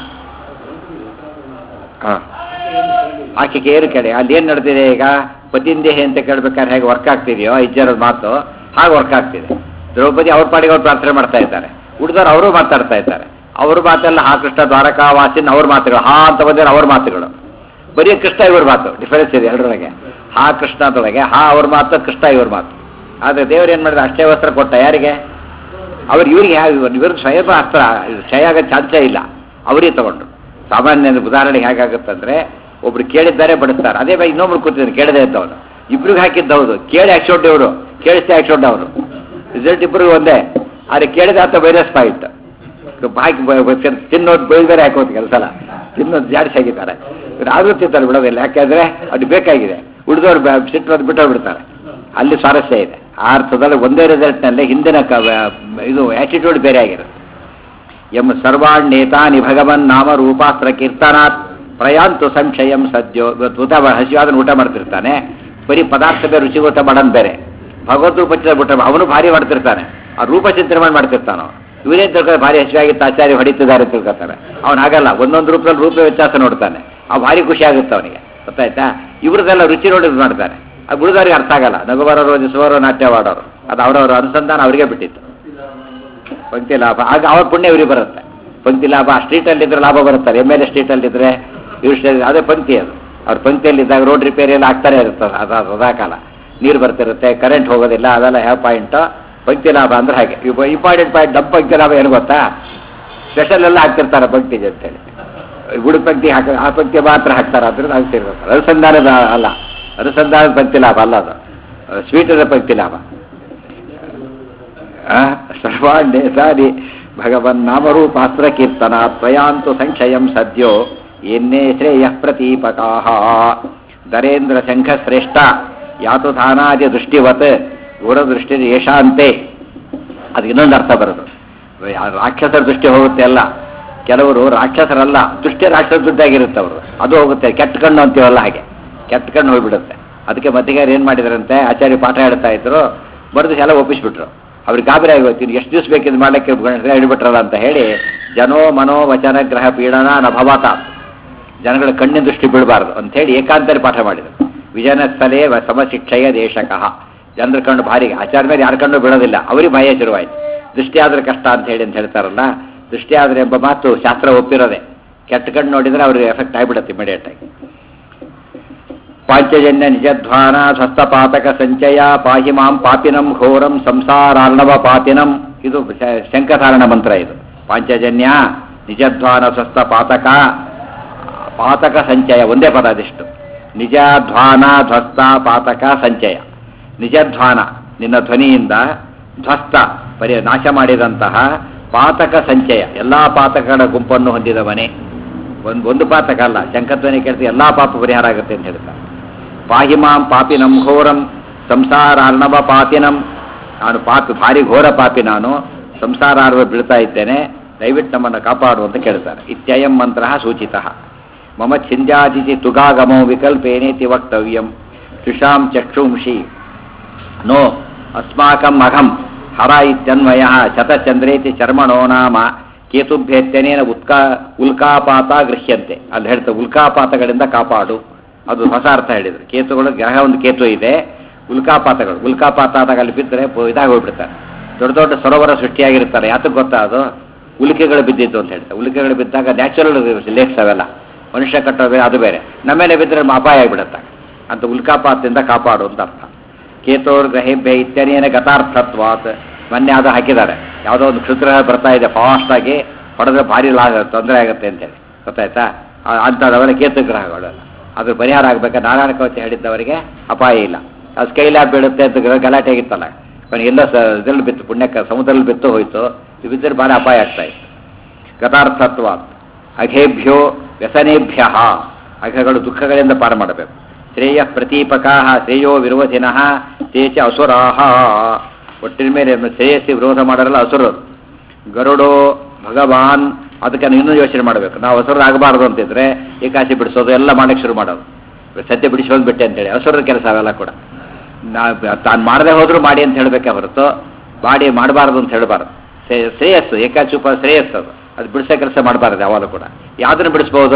ಹಾಂ ಆಕೆಗೆ ಏನು ಕೇಳಿ ಅಲ್ಲಿ ಏನು ನಡೆದಿದೆ ಈಗ ಪತಿಂದೇಹ ಅಂತ ಕೇಳ್ಬೇಕಾದ್ರೆ ಹೇಗೆ ವರ್ಕ್ ಆಗ್ತಿದೆಯೋ ಇಜ್ಜರದ ಮಾತು ಹಾಗೆ ವರ್ಕ್ ಆಗ್ತಿದೆ ದ್ರೌಪದಿ ಅವ್ರ ಪಾಡಿಗೆ ಅವ್ರು ಪ್ರಾರ್ಥನೆ ಮಾಡ್ತಾ ಇದ್ದಾರೆ ಉಳಿದವ್ರು ಅವರು ಮಾತಾಡ್ತಾ ಇದ್ದಾರೆ ಅವ್ರ ಮಾತೆಲ್ಲ ಹಾ ಕೃಷ್ಣ ದ್ವಾರಕಾ ವಾಸಿನ್ ಅವ್ರ ಮಾತುಗಳು ಹಾ ಅಂತ ಬಂದಿರೋ ಅವ್ರ ಮಾತುಗಳು ಬರೀ ಕೃಷ್ಣ ಇವ್ರ ಮಾತು ಡಿಫರೆನ್ಸ್ ಇದೆ ಎರಡರೊಳಗೆ ಹಾ ಕೃಷ್ಣದೊಳಗೆ ಹಾ ಅವ್ರ ಮಾತು ಕೃಷ್ಣ ಇವ್ರ ಮಾತು ಆದರೆ ದೇವ್ರು ಏನು ಮಾಡಿದ ಅಷ್ಟೇ ವಸ್ತ್ರ ಕೊಟ್ಟ ಯಾರಿಗೆ ಅವ್ರು ಇವ್ರಿಗೆ ಇವ್ರಿಗೆ ಸ್ವಯಂ ಅಸ್ತ್ರ ಕ್ಷಯ ಆಗೋ ಚಾನ್ಸೇ ಇಲ್ಲ ಅವರಿಗೆ ತಗೊಂಡ್ರು ಸಾಮಾನ್ಯ ಉದಾಹರಣೆಗೆ ಹೇಗಾಗುತ್ತಂದ್ರೆ ಒಬ್ರು ಕೇಳಿದ್ದಾರೆ ಬಡಿಸ್ತಾರೆ ಅದೇ ಬೈ ಇನ್ನೊಬ್ರು ಕೂತಿದ್ರು ಕೇಳದೆ ಇದ್ದವನು ಇಬ್ರಿಗೆ ಹಾಕಿದ್ದು ಹೌದು ಕೇಳಿ ಹಾಕ್ಸೊಡ್ಡು ಇವರು ಕೇಳಿಸ್ತೆ ಹಾಕ್ಸೊಡ್ಡು ಅವರು ರಿಸಲ್ಟ್ ಇಬ್ರಿಗೂ ಒಂದೇ ಆದರೆ ಕೇಳಿದ ಆತ ವೈರಸ್ ಪಾಯಿಂಟ್ ಹಾಕಿ ಬ- ಬ- ತಿನ್ನೋದು ಬೈಲ್ ಬೇರೆ ಹಾಕೋದು ಕೆಲಸ ತಿನ್ನೋದು ಜಾಡಿಸಿ ಹಾಕಿದ್ದಾರೆ ಇವ್ರು ಆದ್ರೂ ತಿಂತಾರೆ ಬಿಡೋದಿಲ್ಲ ಯಾಕೆಂದ್ರೆ ಅದು ಬೇಕಾಗಿದೆ ಉಳಿದವ್ರು ಸಿಟ್ಟು ಬಿಟ್ಟು ಬಿಡ್ತಾರೆ ಅಲ್ಲಿ ಸ್ವಾರಸ್ಯ ಇದೆ ಆ ಅರ್ಥದಲ್ಲಿ ಒಂದೇ ರಿಸಲ್ಟ್ನಲ್ಲಿ ಹಿಂದಿನ ಕ ಇದು ಆಟಿಟ್ಯೂಡ್ ಬೇರೆ ಆಗಿರುತ್ತೆ ಎಂ ಸರ್ವಾಣ್ಯೇತಾನಿ ಭಗವನ್ ನಾಮ ರೂಪಾಸ್ತ್ರ ಕೀರ್ತನಾತ್ ಪ್ರಯಾಂತು ಸಂಶಯಂ ಸದ್ಯೋ ಇವತ್ತು ಊಟ ಮಾ- ಹಸಿವಾದನ ಊಟ ಮಾಡ್ತಿರ್ತಾನೆ ಬರೀ ಪದಾರ್ಥ ಬೇರೆ ರುಚಿ ಊಟ ಮಾಡೋನ್ ಬೇರೆ ಭಗವದ್ ರೂಪಚಿತ್ರ ಊಟ ಮಾ- ಅವನು ಭಾರಿ ಮಾಡ್ತಿರ್ತಾನೆ ಆ ರೂಪ ಚಿಂತನೆ ಮಾಡ್ತಿರ್ತಾನ ಇವರೇ ತಿಳ್ಕೊಂಡು ಭಾರಿ ಹಸಿವಾಗಿತ್ತು ಆಚಾರ್ಯ ಹೊಡಿತಿದ್ದಾರೆ ಅಂತ ತಿಳ್ಕೊತಾರೆ ಅವ್ನು ಹಾಗಲ್ಲ ಒಂದೊಂದು ರೂಪದಲ್ಲಿ ರೂಪ ವ್ಯತ್ಯಾಸ ನೋಡ್ತಾನೆ ಆ ಭಾರಿ ಖುಷಿ ಆಗುತ್ತೆ ಅವನಿಗೆ ಗೊತ್ತಾಯ್ತಾ ಇವ್ರದ್ದೆಲ್ಲ ರುಚಿ ನೋಡಿ ಇದು ಮಾಡ್ತಾರೆ ಅದು ಉಳಿದವ್ರಿಗೆ ಅರ್ಥ ಆಗಲ್ಲ ನಗುವರೋ ರೋಜಿಸುವರೋ ನಾಟ್ಯವಾಡೋರು ಅದು ಅವರವರ ಅನುಸಂಧಾನ ಅವರಿಗೆ ಬಿಟ್ಟಿತ್ತು ಪಂಕ್ತಿ ಲಾಭ ಆಗ ಅವ್ರ ಪುಣ್ಯ ಇವ್ರಿಗೆ ಬರುತ್ತೆ ಪಂಕ್ತಿ ಲಾಭ ಆ ಸ್ಟ್ರೀಟಲ್ಲಿದ್ರೆ ಲಾಭ ಬರುತ್ತಾರೆ ಎಮ್ ಎಲ್ ಎ ಸ್ಟ್ರೀಟಲ್ಲಿದ್ದರೆ ಇವ್ರ ಸ್ಟೇ ಅದೇ ಪಂಕ್ತಿ ಅದು ಅವ್ರ ಪಂಕ್ತಿಯಲ್ಲಿದ್ದಾಗ ರೋಡ್ ರಿಪೇರಿ ಎಲ್ಲ ಆಗ್ತಾನೆ ಇರ್ತದೆ ಅದು ಸದಾಕಾಲ ನೀರು ಬರ್ತಿರುತ್ತೆ ಕರೆಂಟ್ ಹೋಗೋದಿಲ್ಲ ಅದೆಲ್ಲ ಯಾವ ಪಾಯಿಂಟು ಪಂಕ್ತಿ ಲಾಭ ಅಂದ್ರೆ ಹಾಗೆ ಇಂಪಾರ್ಟೆಂಟ್ ಪಾಯಿಂಟ್ ಡಬ್ ಪಂಕ್ತಿ ಲಾಭ ಏನು ಗೊತ್ತಾ ಸ್ಪೆಷಲ್ ಎಲ್ಲ ಹಾಕ್ತಿರ್ತಾರೆ ಪಂಕ್ತಿಗೆ ಅಂತೇಳಿ ಗುಡು ಪಂಕ್ತಿ ಹಾಕ ಆ ಪಂಕ್ತಿ ಮಾತ್ರ ಹಾಕ್ತಾರೆ ಅದ್ರಿಂದ ಹಾಕ್ತಿರ್ತಾರೆ ಅನುಸಂಧಾನದ ಅಲ್ಲ ಅನುಸಂಧಾನದ ಪಂಕ್ತಿ ಲಾಭ ಅಲ್ಲ ಅದು ಸ್ವೀಟದ ಪಂಕ್ತಿ ಲಾಭ ಆ, ಸರ್ವಾಂಡೇ ಸಾರಿ ಭಗವನ್ ನಾಮರೂಪಾಸ್ತ್ರ ಕೀರ್ತನ ತ್ವಯಾಂತು ಸಂಕ್ಷಯಂ ಸದ್ಯೋ ಎನ್ನೇ ಶ್ರೇಯ ಪ್ರತೀಪಕಾಹ ದರೇಂದ್ರ ಶಂಖ ಶ್ರೇಷ್ಠ ಯಾತು ಧಾನಾದಿ ದೃಷ್ಟಿವತ್ ಗುರದೃಷ್ಟಿ ಯಶಾಂತೆ ಅದು ಇನ್ನೊಂದು ಅರ್ಥ ಬರೋದು ಯಾ- ರಾಕ್ಷಸರ ದೃಷ್ಟಿ ಹೋಗುತ್ತೆ ಅಲ್ಲ ಕೆಲವರು ರಾಕ್ಷಸರಲ್ಲ ದೃಷ್ಟಿ ರಾಕ್ಷಸ ದುಡ್ಡಾಗಿರುತ್ತೆ ಅವರು ಅದು ಹೋಗುತ್ತೆ ಕೆಟ್ಟ ಕಣ್ಣು ಅಂತೀವಲ್ಲ ಹಾಗೆ ಕೆಟ್ಟ ಕಣ್ಣು ಹೋಗ್ಬಿಡುತ್ತೆ ಅದಕ್ಕೆ ಮತ್ತಿಗಾರ ಏನು ಮಾಡಿದಾರಂತೆ ಆಚಾರ್ಯ ಪಾಠ ಹೇಳ್ತಾ ಇದ್ರು ಬರೆದು ಎಲ್ಲ ಒಪ್ಪಿಸ್ಬಿಟ್ರು ಅವ್ರಿಗೆ ಗಾಬರಿ ಆಗೋಯ್ತು ಎಷ್ಟು ದಿವಸ ಬೇಕಿದ್ ಮಾಡಕ್ಕೆ ಹಿಡಿಬಿಟ್ರಲ್ಲ ಅಂತ ಹೇಳಿ ಜನೋ ಮನೋ ವಚನ ಗ್ರಹ ಪೀಡನ ನಭವತ ಜನಗಳ ಕಣ್ಣಿನ ದೃಷ್ಟಿ ಬೀಳಬಾರ್ದು ಅಂತ ಹೇಳಿ ಏಕಾಂತರಿ ಪಾಠ ಮಾಡಿದರು ವಿಜಯನ ಸ್ಥಳೇ ವ- ಸಮಶಿಕ್ಷೆಯ ದೇಶಕಃ ಜನರ ಕಣ್ಣು ಭಾರಿ ಆಚಾರ ಮೇಲೆ ಯಾರ ಕಣ್ಣು ಬೀಳೋದಿಲ್ಲ ಅವ್ರಿಗೆ ಭಯ ಶುರುವಾಯಿತು ದೃಷ್ಟಿ ಆದ್ರೆ ಕಷ್ಟ ಅಂತ ಹೇಳಿ ಅಂತ ಹೇಳ್ತಾರಲ್ಲ ದೃಷ್ಟಿ ಆದ್ರೆ ಎಂಬ ಮಾತು ಶಾಸ್ತ್ರ ಒಪ್ಪಿರೋದೆ ಕೆಟ್ಟ ಕಣ್ಣು ನೋಡಿದ್ರೆ ಅವ್ರಿಗೆ ಎಫೆಕ್ಟ್ ಆಗಿಬಿಡುತ್ತೆ ಇಮಿಡಿಯೇಟ್ ಆಗಿ ಪಾಂಚಜನ್ಯ ನಿಜಧ್ವಾನ ಸ್ವಸ್ಥಪಾತಕ ಸಂಚಯ ಪಾಹಿ ಮಾಂ ಪಾಪಿನಂ ಘೋರಂ ಸಂಸಾರಾರ್ಣವ ಪಾಪಿನಂ ಇದು ಶ- ಶಂಖಧಾರಣ ಮಂತ್ರ ಇದು ಪಾಂಚಜನ್ಯ ನಿಜಧ್ವಾನ ಸ್ವಸ್ಥ ಪಾತಕ ಪಾತಕ ಸಂಚಯ ಒಂದೇ ಪದ ಅದಿಷ್ಟು ನಿಜಧ್ವಾನ ಧ್ವಸ್ತ ಪಾತಕ ಸಂಚಯ ನಿಜಧ್ವಾನ ನಿನ್ನ ಧ್ವನಿಯಿಂದ ಧ್ವಸ್ತ ಪರಿ ನಾಶ ಮಾಡಿದಂತಹ ಪಾತಕ ಸಂಚಯ ಎಲ್ಲಾ ಪಾತಕಗಳ ಗುಂಪನ್ನು ಹೊಂದಿದವನೇ ಒಂದು ಒಂದು ಪಾತಕ ಅಲ್ಲ ಶಂಖಧ್ವನಿ ಕೇಳ್ತಿ ಎಲ್ಲಾ ಪಾಪ ಪರಿಹಾರ ಆಗುತ್ತೆ ಅಂತ ಹೇಳ್ತಾರೆ ಪಾಹಿಮಾಂ ಪಾಪಿನಂ ಘೋರಂ ಸಂಸಾರಾರ್ಣವ ಪಾಪಿನಂ ನಾನು ಪಾಪಿ ಭಾರಿ ಘೋರ ಪಾಪಿ ನಾನು ಸಂಸಾರಾರ್ವ ಬೀಳ್ತಾ ಇದ್ದೇನೆ ದಯವಿಟ್ಟು ನಮ್ಮನ್ನು ಕಾಪಾಡು ಅಂತ ಕೇಳ್ತಾರೆ ಇತ್ಯಯಂ ಮಂತ್ರ ಸೂಚಿತ ಮಮ ಛಿಂದ್ಯಾದಿತಿ ತುಗಾಗಮೋ ವಿಕಲ್ಪೇನೇತಿ ವಕ್ತವ್ಯಂ ತ್ರಿಷಾಂ ಚಕ್ಷುಂಷಿ ನೋ ಅಸ್ಮಾಕಂ ಅಘಂ ಹರ ಇತ್ಯನ್ವಯ ಶತಚಂದ್ರೇತಿ ಚರ್ಮಣೋ ನಾಮ ಕೇತುಭ್ಯತ್ಯನೇನ ಉತ್ಕಾ ಉಲ್ಕಾಪಾತ ಗೃಹ್ಯಂತೆ ಅಲ್ಲಿ ಹೇಳ್ತಾರೆ ಉಲ್ಕಾಪಾತಗಳಿಂದ ಕಾಪಾಡು ಅದು ಹೊಸ ಅರ್ಥ ಹೇಳಿದ್ರು ಕೇತುಗಳು ಗ್ರಹ ಒಂದು ಕೇತು ಇದೆ ಉಲ್ಕಾಪಾತಗಳು ಉಲ್ಕಾಪಾತ ಆದಾಗ ಅಲ್ಲಿ ಬಿದ್ದರೆ ಇದಾಗಿ ಹೋಗ್ಬಿಡ್ತಾರೆ ದೊಡ್ಡ ದೊಡ್ಡ ಸರೋವರ ಸೃಷ್ಟಿಯಾಗಿರ್ತಾರೆ ಯಾತಕ್ಕೆ ಗೊತ್ತಾ ಅದು ಉಲ್ಕೆಗಳು ಬಿದ್ದಿದ್ದು ಅಂತ ಹೇಳ್ತಾರೆ ಉಲ್ಕೆಗಳು ಬಿದ್ದಾಗ ನ್ಯಾಚುರಲ್ ಲೇಕ್ಸ್ ಅವೆಲ್ಲ ಮನುಷ್ಯ ಕಟ್ಟೋದು ಅದು ಬೇರೆ ನಮ್ಮೇಲೆ ಬಿದ್ದರೆ ಅಪಾಯ ಆಗಿಬಿಡುತ್ತೆ ಅಂತ ಉಲ್ಕಾಪಾತದಿಂದ ಕಾಪಾಡು ಅಂತ ಅರ್ಥ ಕೇತೋರ್ ಗ್ರಹೇಭ್ಯ ಇತ್ಯನೇನ ಗತಾರ್ಥತ್ವಾತ್ ಮೊನ್ನೆ ಅದು ಹಾಕಿದ್ದಾರೆ ಯಾವುದೋ ಒಂದು ಕ್ಷುದ್ರಹ ಬರ್ತಾ ಇದೆ ಫಾಸ್ಟ್ ಆಗಿ ಹೊಡೆದ್ರೆ ಭಾರಿ ಲಾ ತೊಂದರೆ ಆಗುತ್ತೆ ಅಂತೇಳಿ ಗೊತ್ತಾಯ್ತಾ ಆ- ಅಂಥದ್ದವೆಲ್ಲ ಕೇತು ಗ್ರಹಗಳು ಅದ್ರ ಪರಿಹಾರ ಆಗ್ಬೇಕಾ ನಾರಾಯಣ ಕವಚ ಹೇಳಿದ್ದವರಿಗೆ ಅಪಾಯ ಇಲ್ಲ ಅದು ಸ್ಕೈಲ್ಯಾಬ್ ಬೀಳುತ್ತೆ ಅಂತ ಗ- ಗಲಾಟೆ ಆಗಿತ್ತಲ್ಲ ಕೊನೆಗೆ ಎಲ್ಲ ಸ ಇದ್ರಲ್ಲಿ ಬಿತ್ತು ಪುಣ್ಯಕ್ಕೆ ಸಮುದ್ರದಲ್ಲಿ ಬಿತ್ತು ಹೋಯ್ತು ಇದು ಬಿದ್ದರೆ ಭಾರಿ ಅಪಾಯ ಆಗ್ತಾ ಇತ್ತು ಗತಾರ್ಥತ್ವ ಅಘೇಭ್ಯೋ ವ್ಯಸನೇಭ್ಯ ಅಘಗಳು ದುಃಖಗಳಿಂದ ಪಾರು ಮಾಡಬೇಕು ಶ್ರೇಯ ಪ್ರತೀಪಕಾ ಶ್ರೇಯೋ ವಿರೋಧಿನಃ ತೇ ಚ ಅಸುರಾಹ ಒಟ್ಟಿನ ಮೇಲೆ ಶ್ರೇಯಸ್ಸಿ ವಿರೋಧ ಮಾಡರಲ್ಲ ಅಸುರರು ಗರುಡೋ ಭಗವಾನ್ ಅದಕ್ಕೆ ನಾವು ಇನ್ನೂ ಯೋಚನೆ ಮಾಡಬೇಕು ನಾವು ಹಸುರಾಗಬಾರ್ದು ಅಂತಿದ್ರೆ ಏಕಾಸಿ ಬಿಡಿಸೋದು ಎಲ್ಲ ಮಾಡಕ್ಕೆ ಶುರು ಮಾಡೋದು ಸದ್ಯ ಬಿಡಿಸೋದು ಬಿಟ್ಟೆ ಅಂತೇಳಿ ಹಸುರ ಕೆಲಸ ಅವೆಲ್ಲ ಕೂಡ ನಾ ತಾನು ಮಾಡದೆ ಹೋದ್ರೂ ಮಾಡಿ ಅಂತ ಹೇಳಬೇಕೆ ಹೊರತು ಮಾಡಿ ಮಾಡಬಾರ್ದು ಅಂತ ಹೇಳಬಾರ್ದು ಶ್ರೇ- ಶ್ರೇಯಸ್ಸು ಏಕಾಚಿ ಉಪ ಶ್ರೇಯಸ್ಸು ಅದು ಅದು ಬಿಡಿಸೋ ಕೆಲಸ ಮಾಡಬಾರ್ದು ಯಾವಾಗಲೂ ಕೂಡ ಯಾವುದನ್ನು ಬಿಡಿಸ್ಬೋದು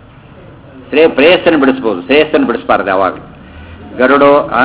ಶ್ರೇಯ ಪ್ರೇಯಸ್ಸನ್ನು ಬಿಡಿಸ್ಬೋದು ಶ್ರೇಯಸ್ಸನ್ನು ಬಿಡಿಸ್ಬಾರ್ದು ಯಾವಾಗಲೂ ಗರುಡು ಆ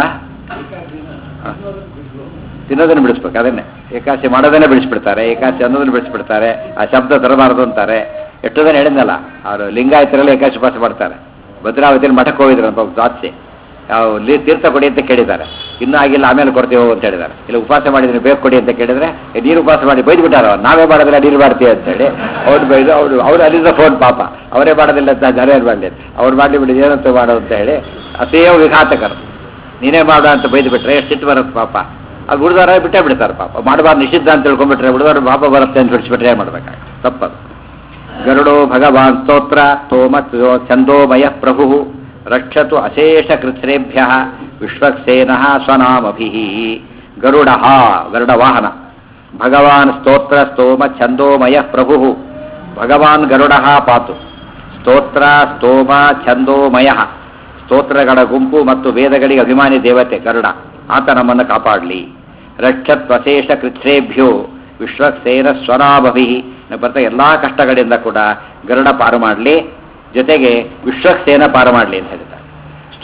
ಆ. ತಿನ್ನೋದನ್ನು ಬಿಡಿಸ್ಬೇಕು ಅದನ್ನೇ ಏಕಾಸಿ ಮಾಡೋದನ್ನೇ ಬಿಡಿಸ್ಬಿಡ್ತಾರೆ ಏಕಾಸಿ ಅನ್ನೋದನ್ನು ಬಿಡಿಸ್ಬಿಡ್ತಾರೆ ಆ ಶಬ್ದ ತರಬಾರದು ಅಂತಾರೆ ಎಷ್ಟೋ ಜನ ಹೇಳಿದ್ನಲ್ಲ ಅವರು ಲಿಂಗಾಯತರೆಲ್ಲ ಏಕಾಸಿ ಉಪವಾಸ ಮಾಡ್ತಾರೆ ಭದ್ರಾವತಿಯಲ್ಲಿ ಮಠಕ್ಕೆ ಹೋಗಿದ್ರು ಅಂತ ಒಬ್ಬ ದ್ವಾತ್ಸಿ ಯಾವ ಲಿ- ತೀರ್ಥ ಕೊಡಿ ಅಂತ ಕೇಳಿದ್ದಾರೆ ಇನ್ನೂ ಆಗಿಲ್ಲ ಆಮೇಲೆ ಕೊಡ್ತೀವಿ ಹೋಗು ಅಂತ ಹೇಳಿದ್ದಾರೆ ಇಲ್ಲ ಉಪವಾಸ ಮಾಡಿದ್ರೆ ಬೇಕು ಕೊಡಿ ಅಂತ ಕೇಳಿದ್ರೆ "ಏ, ನೀರು ಉಪವಾಸ ಮಾಡಿ ಬೈದು ಬಿಟ್ಟಾರ ನಾವೇ ಮಾಡಿದ್ರೆ ನೀರು ಮಾಡ್ತೀವಿ ಅಂತ ಹೇಳಿ ಅವ್ರು ಬೈದು ಅವ್ರು ಅವ್ರು ಅಲ್ಲಿಂದ ಫೋನ್ ಪಾಪ ಅವರೇ ಮಾಡೋದಿಲ್ಲ ಅಂತ ಜನ ಏನು ಮಾಡಲಿ ಅವ್ರು ಮಾಡಲಿ ಬಿಡಿ ಏನಂತ ಮಾಡೋ ಅಂತ ಹೇಳಿ ಅಸೇವ ವಿಘಾತಕರು ನೀನೇ ಮಾಡು ಅಂತ ಬೈದು ಬಿಟ್ರೆ ಎಷ್ಟು ಸಿಟ್ಟು ಬರುತ್ತೆ ಪಾಪ ಅದು ಹುಡುಗರ ಬಿಟ್ಟೇ ಬಿಡ್ತಾರೆ ಪಾಪ ಮಾಡಬಾರ್ದು ನಿಷಿದ್ಧ ಅಂತ ತಿಳ್ಕೊಂಡ್ಬಿಟ್ರೆ ಹುಡುಗರು ಪಾಪ ಬರುತ್ತೆ ಅಂತ ಬಿಡಿಸ್ಬಿಟ್ರೆ ಏನು ಮಾಡ್ಬೇಕಾಗ ತಪ್ಪದು ಗರುಡೋ ಭಗವಾನ್ ಸ್ತೋತ್ರ ತೋಮ ಛಂದೋಮಯ ಪ್ರಭು ರಕ್ಷತು ಅಶೇಷ ಕೃತ್ರೇಭ್ಯ ವಿಶ್ವಕ್ಸೇನ ಸ್ವನಾಮಭಿ ಗರುಡ ಗರುಡ ವಾಹನ ಭಗವಾನ್ ಸ್ತೋತ್ರ ಸ್ತೋಮ ಛಂದೋಮಯ ಪ್ರಭು ಭಗವಾನ್ ಗರುಡ ಪಾತು ಸ್ತೋತ್ರ ಸ್ತೋಮ ಛಂದೋಮಯ ಸ್ತೋತ್ರಗಳ ಗುಂಪು ಮತ್ತು ವೇದಗಳಿಗೆ ಅಭಿಮಾನಿ ದೇವತೆ ಗರುಡ ಆತ ನಮ್ಮನ್ನು ಕಾಪಾಡಲಿ ರಕ್ಷತ್ವಶೇಷ ಕೃಚ್ಛ್ರೇಭ್ಯೋ ವಿಶ್ವಕ್ಸೇನ ಸ್ವನಾಭಿ ಬರ್ತಾ ಎಲ್ಲ ಕಷ್ಟಗಳಿಂದ ಕೂಡ ಗರುಡ ಪಾರು ಮಾಡಲಿ ಜೊತೆಗೆ ವಿಶ್ವಕ್ಸೇನ ಪಾರು ಮಾಡಲಿ ಅಂತ ಹೇಳ್ತಾರೆ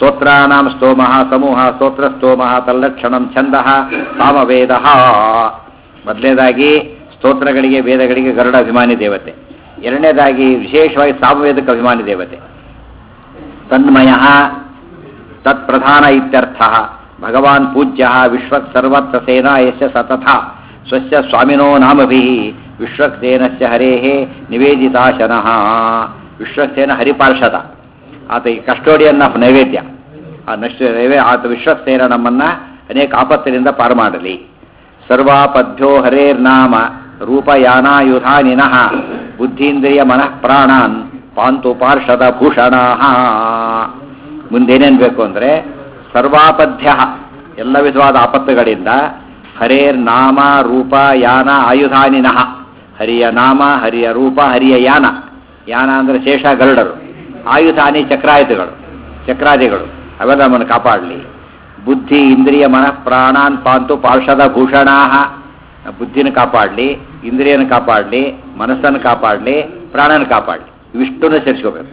ಸ್ತೋತ್ರಾನಾಂ ಸ್ತೋಮಃ ಸಮೂಹ ಸ್ತೋತ್ರ ಸ್ತೋಮಃ ತಲ್ಲಕ್ಷಣಂ ಛಂದಃ ಸಾಮವೇದ ಮೊದಲನೇದಾಗಿ ಸ್ತೋತ್ರಗಳಿಗೆ ವೇದಗಳಿಗೆ ಗರುಡ ಅಭಿಮಾನಿ ದೇವತೆ ಎರಡನೇದಾಗಿ ವಿಶೇಷವಾಗಿ ಸಾಮವೇದಕ್ಕೆ ಅಭಿಮಾನಿ ದೇವತೆ ತನ್ಮಯ ತತ್ಪ್ರಧಾನ ಇತ್ಯರ್ಥ ಭಗವಾನ್ ಪೂಜ್ಯ ವಿಶ್ವಕ್ ಸರ್ವತ್ರ ಸೇನಾ ಯಶ ಸತತ ಸ್ವಸ್ಯ ಸ್ವಾಮಿನೋ ನಾಮಭಿ ವಿಶ್ವಕ್ಸೇನಸ್ಯ ಹರೇಃ ನಿವೇದಿತಾಶನಃ ವಿಶ್ವಕ್ಸೇನ ಹರಿಪಾರ್ಷದ ಆತ ಈ ಕಸ್ಟೋಡಿಯನ್ ಆಫ್ ನೈವೇದ್ಯ ಆ ನಷ್ಟ ನೈವೇ ಆತ ವಿಶ್ವಕ್ಸೇನ ನಮ್ಮನ್ನ ಅನೇಕ ಆಪತ್ತಿನಿಂದ ಪಾರು ಮಾಡಲಿ ಸರ್ವಾಪದ್ಯೋ ಹರೇರ್ನಾಮ ರೂಪಯಾನಾಯುಧಾನಿನಃ ಬುದ್ಧೀಂದ್ರಿಯ ಮನಃ ಪ್ರಾಣಾನ್ ಪಾಂತು ಪಾರ್ಷದ ಭೂಷಣಾ ಮುಂದೇನೇನು ಬೇಕು ಅಂದರೆ ಸರ್ವಾಪದ್ಯ ಎಲ್ಲ ವಿಧವಾದ ಆಪತ್ತುಗಳಿಂದ ಹರೇರ್ ನಾಮ ರೂಪ ಯಾನ ಆಯುಧಾನಿನಃ ಹರಿಯ ನಾಮ ಹರಿಯ ರೂಪ ಹರಿಯ ಯಾನ ಯಾನ ಅಂದರೆ ಶೇಷ ಗರುಡರು ಆಯುಧಾನಿ ಚಕ್ರಾಯುಧಗಳು ಚಕ್ರಾದಿಗಳು ಅವೆಲ್ಲ ನಮ್ಮನ್ನು ಕಾಪಾಡಲಿ ಬುದ್ಧಿ ಇಂದ್ರಿಯ ಮನಃ ಪ್ರಾಣಾನ್ ಪಾಂತು ಪಾರ್ಷದ ಭೂಷಣಾ ಬುದ್ಧಿನ ಕಾಪಾಡಲಿ ಇಂದ್ರಿಯನ ಕಾಪಾಡಲಿ ಮನಸ್ಸನ್ನು ಕಾಪಾಡಲಿ ಪ್ರಾಣನ ಕಾಪಾಡಲಿ ಇವಿಷ್ಟನ್ನು ಸೇರಿಸ್ಕೋಬೇಕು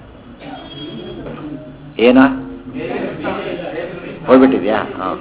ಏನ ಹೋಗ್ಬಿಟ್ಟಿದ್ಯಾ ಹಾಂ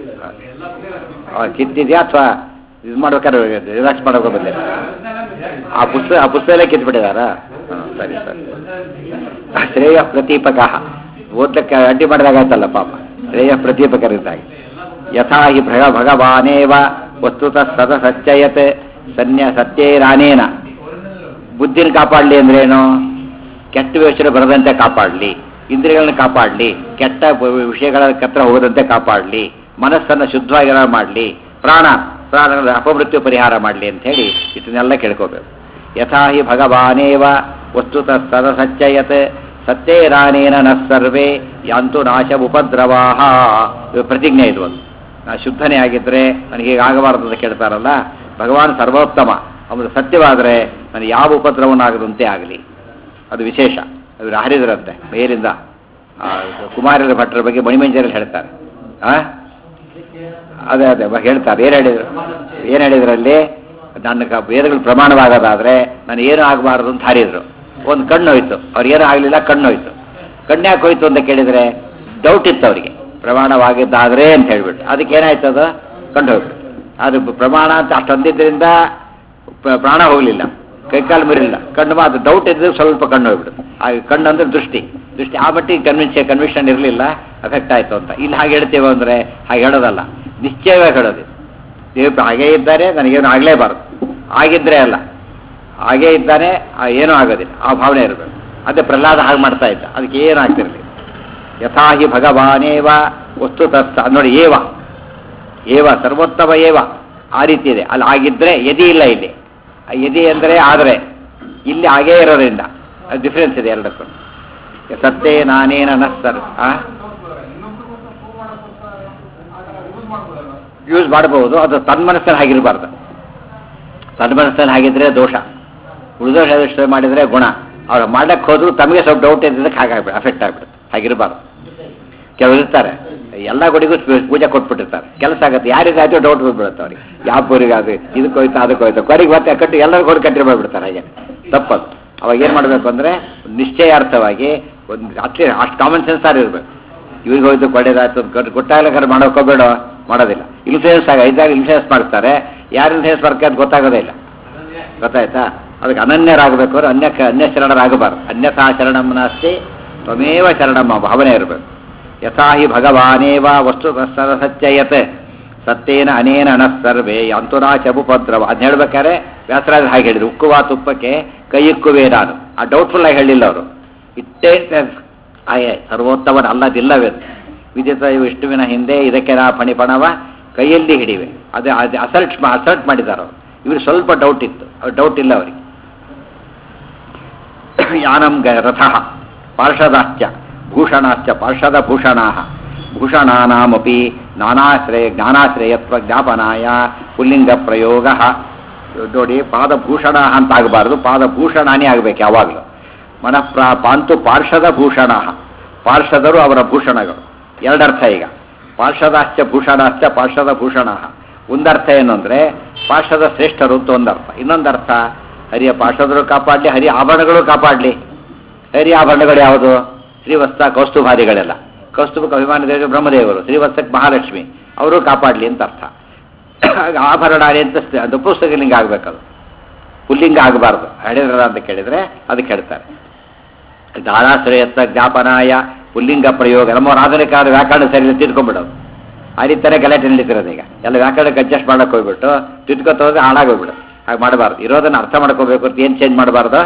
ಕಿತ್ತಿದ್ಯಾ ಅಥವಾ ಇದು ಮಾಡ್ಬೇಕಾದ್ರೆ ರಿಲ್ಯಾಕ್ಸ್ ಮಾಡೋಕೆ ಬಂದಿಲ್ಲ ಆ ಪುಸ್ತಕ ಆ ಪುಸ್ತಕ ಎಲ್ಲ ಕಿತ್ಬಿಟ್ಟಿದಾರ ಹಾಂ ಸರಿ ಸರಿ ಶ್ರೇಯ ಪ್ರತೀಪಕ ಓದ್ಲಿಕ್ಕೆ ಅಡ್ಡಿ ಮಾಡಿದಾಗಾಯ್ತಲ್ಲ ಪಾಪ ಶ್ರೇಯ ಪ್ರತೀಪಕರಿದ್ದಾಗ ಯಥಾ ಹಿ ಭಗ ಭಗವಾನೇವ ವಸ್ತುತಃ ಸದ ಸಚ್ಚಯತ್ ಸನ್ಯ ಸತ್ಯೈರಾನೇನ ಬುದ್ಧಿನ ಕಾಪಾಡಲಿ ಅಂದ್ರೇನು ಕೆಟ್ಟ ಯೋಚನೆ ಬರದಂತೆ ಕಾಪಾಡಲಿ ಇಂದ್ರಿಯಗಳನ್ನ ಕಾಪಾಡಲಿ ಕೆಟ್ಟ ವಿಷಯಗಳ ಹತ್ರ ಹೋಗದಂತೆ ಕಾಪಾಡಲಿ ಮನಸ್ಸನ್ನು ಶುದ್ಧವಾಗಿರ ಮಾಡಲಿ ಪ್ರಾಣ ಪ್ರಾಣಗಳ ಅಪಮೃತ್ಯು ಪರಿಹಾರ ಮಾಡಲಿ ಅಂತ ಹೇಳಿ ಇದನ್ನೆಲ್ಲ ಕೇಳ್ಕೋಬೇಕು ಯಥಾ ಹಿ ಭಗವಾನೇವ ವಸ್ತುತಃ ಸದ ಸಚ್ಚಯತ್ ಸತ್ಯೇರಾನೇನ ನ ಸರ್ವೇ ಯಾಂತು ನಾಶ ಉಪದ್ರವಾಹ ಇದು ಪ್ರತಿಜ್ಞೆ ಇದು ಒಂದು ನಾ ಶುದ್ಧನೇ ಆಗಿದ್ರೆ ನನಗೆ ಹೀಗಾಗಬಾರದು ಅಂತ ಕೇಳ್ತಾರಲ್ಲ ಭಗವಾನ್ ಸರ್ವೋತ್ತಮ ಅವನು ಸತ್ಯವಾದರೆ ನನಗೆ ಯಾವ ಉಪದ್ರವನಾಗದಂತೆ ಆಗಲಿ ಅದು ವಿಶೇಷ ಅದು ಹರಿದರಂತೆ ಮೇಲಿಂದ ಆ, ಕುಮಾರರ ಭಟ್ರ ಬಗ್ಗೆ ಮಣಿಮಂಜರಲ್ಲಿ ಹೇಳ್ತಾರೆ ಆ? ಅದೇ ಅದೇ ಬ- ಹೇಳ್ತಾರೆ ಏನು ಹೇಳಿದ್ರು ಏನು ಹೇಳಿದ್ರಲ್ಲಿ ನನ್ನ ಕ- ವೇದಗಳು ಪ್ರಮಾಣವಾಗೋದಾದ್ರೆ ನಾನು ಏನು ಆಗಬಾರದು ಅಂತ ಹಾರಿದ್ರು ಒಂದು ಕಣ್ಣು ಹೋಯ್ತು ಅವ್ರಿಗೇನು ಆಗಲಿಲ್ಲ ಕಣ್ಣು ಹೋಯ್ತು ಕಣ್ಣು ಯಾಕೆ ಹೋಯ್ತು ಅಂತ ಕೇಳಿದರೆ ಡೌಟ್ ಇತ್ತು ಅವರಿಗೆ ಪ್ರಮಾಣವಾಗಿದ್ದಾದ್ರೆ ಅಂತ ಹೇಳ್ಬಿಟ್ಟು ಅದಕ್ಕೆ ಏನಾಯ್ತು ಅದು ಕಣ್ಣು ಹೋಗ್ಬಿಟ್ಟು ಅದು ಪ್ರಮಾಣ ಅಂತ ಅಷ್ಟೊಂದಿದ್ದರಿಂದ ಪ್ರ- ಪ್ರಾಣ ಹೋಗಲಿಲ್ಲ ಕೈಕಾಲು ಮುರಿಲಿಲ್ಲ ಕಣ್ಣು ಮಾತ್ರ ಡೌಟ್ ಇದ್ದರೆ ಸ್ವಲ್ಪ ಕಣ್ಣು ಹೋಗ್ಬಿಡುತ್ತೆ ಆ ಕಣ್ಣು ಅಂದ್ರೆ ದೃಷ್ಟಿ ದೃಷ್ಟಿ ಆ ಮಟ್ಟಿಗೆ ಕನ್ವಿನ್ಸ್ ಕನ್ವಿಷನ್ ಇರಲಿಲ್ಲ ಅಫೆಕ್ಟ್ ಆಯಿತು ಅಂತ ಇಲ್ಲಿ ಹಾಗೆ ಹೇಳ್ತೇವೆ ಅಂದರೆ ಹಾಗೆ ಹೇಳೋದಲ್ಲ ನಿಶ್ಚಯವಾಗಿ ಹೇಳೋದು ದೇವ್ರು ಹಾಗೇ ಇದ್ದಾರೆ ನನಗೇನು ಆಗಲೇಬಾರದು ಆಗಿದ್ರೆ ಅಲ್ಲ ಹಾಗೇ ಇದ್ದಾನೆ ಆ ಏನೂ ಆಗೋದಿಲ್ಲ ಆ ಭಾವನೆ ಇರಬೇಕು ಅದೇ ಪ್ರಹ್ಲಾದ ಹಾಗೆ ಮಾಡ್ತಾ ಇದ್ದ ಅದಕ್ಕೆ ಏನು ಆಗ್ತಿರಲಿಲ್ಲ ಯಥಾ ಹಿ ಭಗವಾನೇವ ವಸ್ತು ತಸ್ಥ ನೋಡಿ ಏವ ಏವ ಸರ್ವೋತ್ತಮ ಏವ ಆ ರೀತಿ ಇದೆ ಅಲ್ಲಿ ಆಗಿದ್ರೆ ಎದಿ ಇಲ್ಲ ಇಲ್ಲಿ ಆ ಎದಿ ಅಂದರೆ ಆದರೆ ಇಲ್ಲಿ ಹಾಗೇ ಇರೋದ್ರಿಂದ ಅದು ಡಿಫ್ರೆನ್ಸ್ ಇದೆ ಎರಡಕ್ಕೂ ಸತ್ತೇ ನಾನೇನ ನಸ್ತರ್ ಆ ಯೂಸ್ ಮಾಡಬಹುದು ಅದು ತನ್ನ ಮನಸ್ಸಲ್ಲಿ ಹಾಗಿರಬಾರ್ದು ತನ್ನ ಮನಸ್ಸಲ್ಲಿ ಹಾಗಿದ್ರೆ ದೋಷ ಉಳಿದೋಷ ದೃಷ್ಟಿ ಮಾಡಿದರೆ ಗುಣ ಅವ್ರು ಮಾಡಕ್ಕೆ ಹೋದ್ರು ತಮಗೆ ಸ್ವಲ್ಪ ಡೌಟ್ ಇದ್ದಕ್ಕೆ ಹಾಗಾಗ್ಬಿಡು ಅಫೆಕ್ಟ್ ಆಗ್ಬಿಡುತ್ತೆ ಹಾಗಿರಬಾರ್ದು ಕೆಲವರು ಇರ್ತಾರೆ ಎಲ್ಲ ಗುಡಿಗೂ ಪೂ- ಪೂಜೆ ಕೊಟ್ಬಿಟ್ಟಿರ್ತಾರೆ ಕೆಲಸ ಆಗುತ್ತೆ ಯಾರಿಗಾದ್ರೂ ಡೌಟ್ ಬಂದ್ಬಿಡುತ್ತೆ ಅವ್ರಿಗೆ ಯಾವ ಪೂರಿಗೆ ಅದು ಇದಕ್ಕೆ ಹೋಯ್ತು ಅದಕ್ಕೆ ಹೋಯ್ತು ಕೊನೆಗೆ ಮತ್ತೆ ಕಟ್ಟಿ ಎಲ್ಲರಿಗೂ ಹೋಗಿ ಕಟ್ಟಿ ಮಾಡ್ಬಿಡ್ತಾರೆ ಹಾಗೆ ತಪ್ಪದು ಅವಾಗ ಏನು ಮಾಡಬೇಕು ಅಂದರೆ ನಿಶ್ಚಯಾರ್ಥವಾಗಿ ಒಂದು ಅಟ್ಲಿ ಅಷ್ಟು ಕಾಮನ್ ಸೆನ್ಸ್ ಆರು ಇರಬೇಕು ಇವ್ರಿಗೆ ಹೋಯ್ತು ಕೊಡೇದಾಯ್ತು ಗೊತ್ತಾಗ್ಲಿಕ್ಕಾದ್ರೆ ಮಾಡೋಕೋಬೇಡ ಮಾಡೋದಿಲ್ಲ ಇನ್ಫ್ಲೂಯೆನ್ಸ್ ಆಗ ಇದ್ದಾಗ ಇನ್ಫ್ಲೂಯೆನ್ಸ್ ಮಾಡ್ತಾರೆ ಯಾರು ಇನ್ಫ್ಲೂಯೆನ್ಸ್ ಮಾಡ್ತಾರೆ ಅಂತ ಗೊತ್ತಾಗೋದೇ ಇಲ್ಲ ಗೊತ್ತಾಯ್ತಾ ಅದಕ್ಕೆ ಅನನ್ಯರಾಗಬೇಕು ಅಂದ್ರೆ ಅನ್ಯಕ್ಕೆ ಅನ್ಯ ಶರಣರಾಗಬಾರ್ದು ಅನ್ಯಥಾ ಶರಣಂ ನಾಸ್ತಿ ತ್ವಮೇವ ಶರಣಮ್ಮ ಭಾವನೆ ಇರಬೇಕು ಯಥಾ ಹಿ ಭಗವಾನೇವ ವಸ್ತು ಸದ ಸತ್ಯಯತ್ ಸತ್ಯೇನ ಅನೇನ ಅನಃ ಸರ್ವೇ ಅಂತುನಾಶ ಉಪದ್ರವ ಅದನ್ನ ಹೇಳ್ಬೇಕಾದ್ರೆ ವ್ಯಾಸರಾಜ ಹಾಗೆ ಹೇಳಿದ್ರು ಉಕ್ಕುವ ತುಪ್ಪಕ್ಕೆ ಕೈ ಇಕ್ಕುವೆ ನಾನು ಆ ಡೌಟ್ಫುಲ್ ಆಗಿ ಹೇಳಿಲ್ಲ ಅವರು ಇಟ್ಟೇ ಹಾಗೆ ಸರ್ವೋತ್ತಮನ ಅಲ್ಲದಿಲ್ಲವೇ ವಿದಿತ ವಿಷ್ಣುವಿನ ಹಿಂದೆ ಇದಕ್ಕೆ ನಾ ಫಣಿಪಣವ ಕೈಯಲ್ಲಿ ಹಿಡಿವೆ ಅದೇ ಅದು ಅಸಲ್ಟ್ ಅಸಲ್ಟ್ ಮಾಡಿದ್ದಾರೆ ಅವರು ಇವ್ರಿಗೆ ಸ್ವಲ್ಪ ಡೌಟ್ ಇತ್ತು ಅವ್ರು ಡೌಟ್ ಇಲ್ಲ ಅವರಿಗೆ ಯಾನಂ ಗ ರಥ ಪಾರ್ಷದಾಶ್ಚ ಭೂಷಣಾಶ್ಚ ಪಾರ್ಷದ ಭೂಷಣಾ ಭೂಷಣಾನಾಮಪಿ ನಾನಾಶ್ರಯ ಜ್ಞಾನಾಶ್ರಯತ್ವ ಜ್ಞಾಪನಾಯ ಪುಲ್ಲಿಂಗ ಪ್ರಯೋಗ ನೋಡಿ ಪಾದಭೂಷಣ ಅಂತ ಆಗಬಾರ್ದು ಪಾದಭೂಷಣಾನೇ ಆಗಬೇಕು ಯಾವಾಗಲೂ ಮನಃಪ್ರ ಪಾಂತು ಪಾರ್ಷದ ಭೂಷಣ ಪಾರ್ಷದರು ಅವರ ಭೂಷಣಗಳು ಎರಡರ್ಥ ಈಗ ಪಾರ್ಷದಾಶ್ಚ ಭೂಷಣಾಶ್ಚ ಪಾರ್ಷದ ಭೂಷಣ ಒಂದರ್ಥ ಏನು ಅಂದರೆ ಪಾರ್ಷದ ಶ್ರೇಷ್ಠರು ಅಂತ ಒಂದರ್ಥ ಇನ್ನೊಂದರ್ಥ ಹರಿಯ ಪಾರ್ಷದರು ಕಾಪಾಡಲಿ ಹರಿಯ ಆಭರಣಗಳು ಕಾಪಾಡಲಿ ಹರಿಯ ಆಭರಣಗಳು ಯಾವುದು ಶ್ರೀವಸ್ತ ಕೌಸ್ತುಭಾದಿಗಳೆಲ್ಲ ಕೌಸ್ತುಭಕ್ಕೆ ಅಭಿಮಾನ ದೇವರು ಬ್ರಹ್ಮದೇವರು ಶ್ರೀವತ್ಸಕ್ಕೆ ಮಹಾಲಕ್ಷ್ಮಿ ಅವರು ಕಾಪಾಡಲಿ ಅಂತ ಅರ್ಥ ಆಭರಣಾರಿ ಅಂತ ಸ- ಅದು ಪುಸ್ತಕಲಿಂಗ ಆಗಬೇಕದು ಪುಲ್ಲಿಂಗ ಆಗಬಾರ್ದು ಹಳೆದ್ರ ಅಂತ ಕೇಳಿದರೆ ಅದಕ್ಕೆ ಹೇಳ್ತಾರೆ ದಾರಾಶ್ರಯತ್ವ ಜ್ಞಾಪನಾಯ ಪುಲ್ಲಿಂಗ ಪ್ರಯೋಗ ನಮ್ಮವ್ರ ಆಧುನಿಕ ಆದ ವ್ಯಾಕರಣ ಸರಿ ತಿದ್ಕೊಂಡ್ಬಿಡೋದು ಆ ರೀತಿಯೇ ಗಲಾಟೆ ನಡೀತಿರೋದು ಈಗ ಎಲ್ಲ ವ್ಯಾಕರಣಕ್ಕೆ ಅಡ್ಜಸ್ಟ್ ಮಾಡಕ್ಕೆ ಹೋಗ್ಬಿಟ್ಟು ತಿದ್ಕೋತ ಹೋದ್ರೆ ಹಾಳಾಗೋಗ್ಬಿಡು ಹಾಗೆ ಮಾಡಬಾರ್ದು ಇರೋದನ್ನು ಅರ್ಥ ಮಾಡ್ಕೋಬೇಕು ಅಂತ ಏನು ಚೇಂಜ್ ಮಾಡಬಾರ್ದು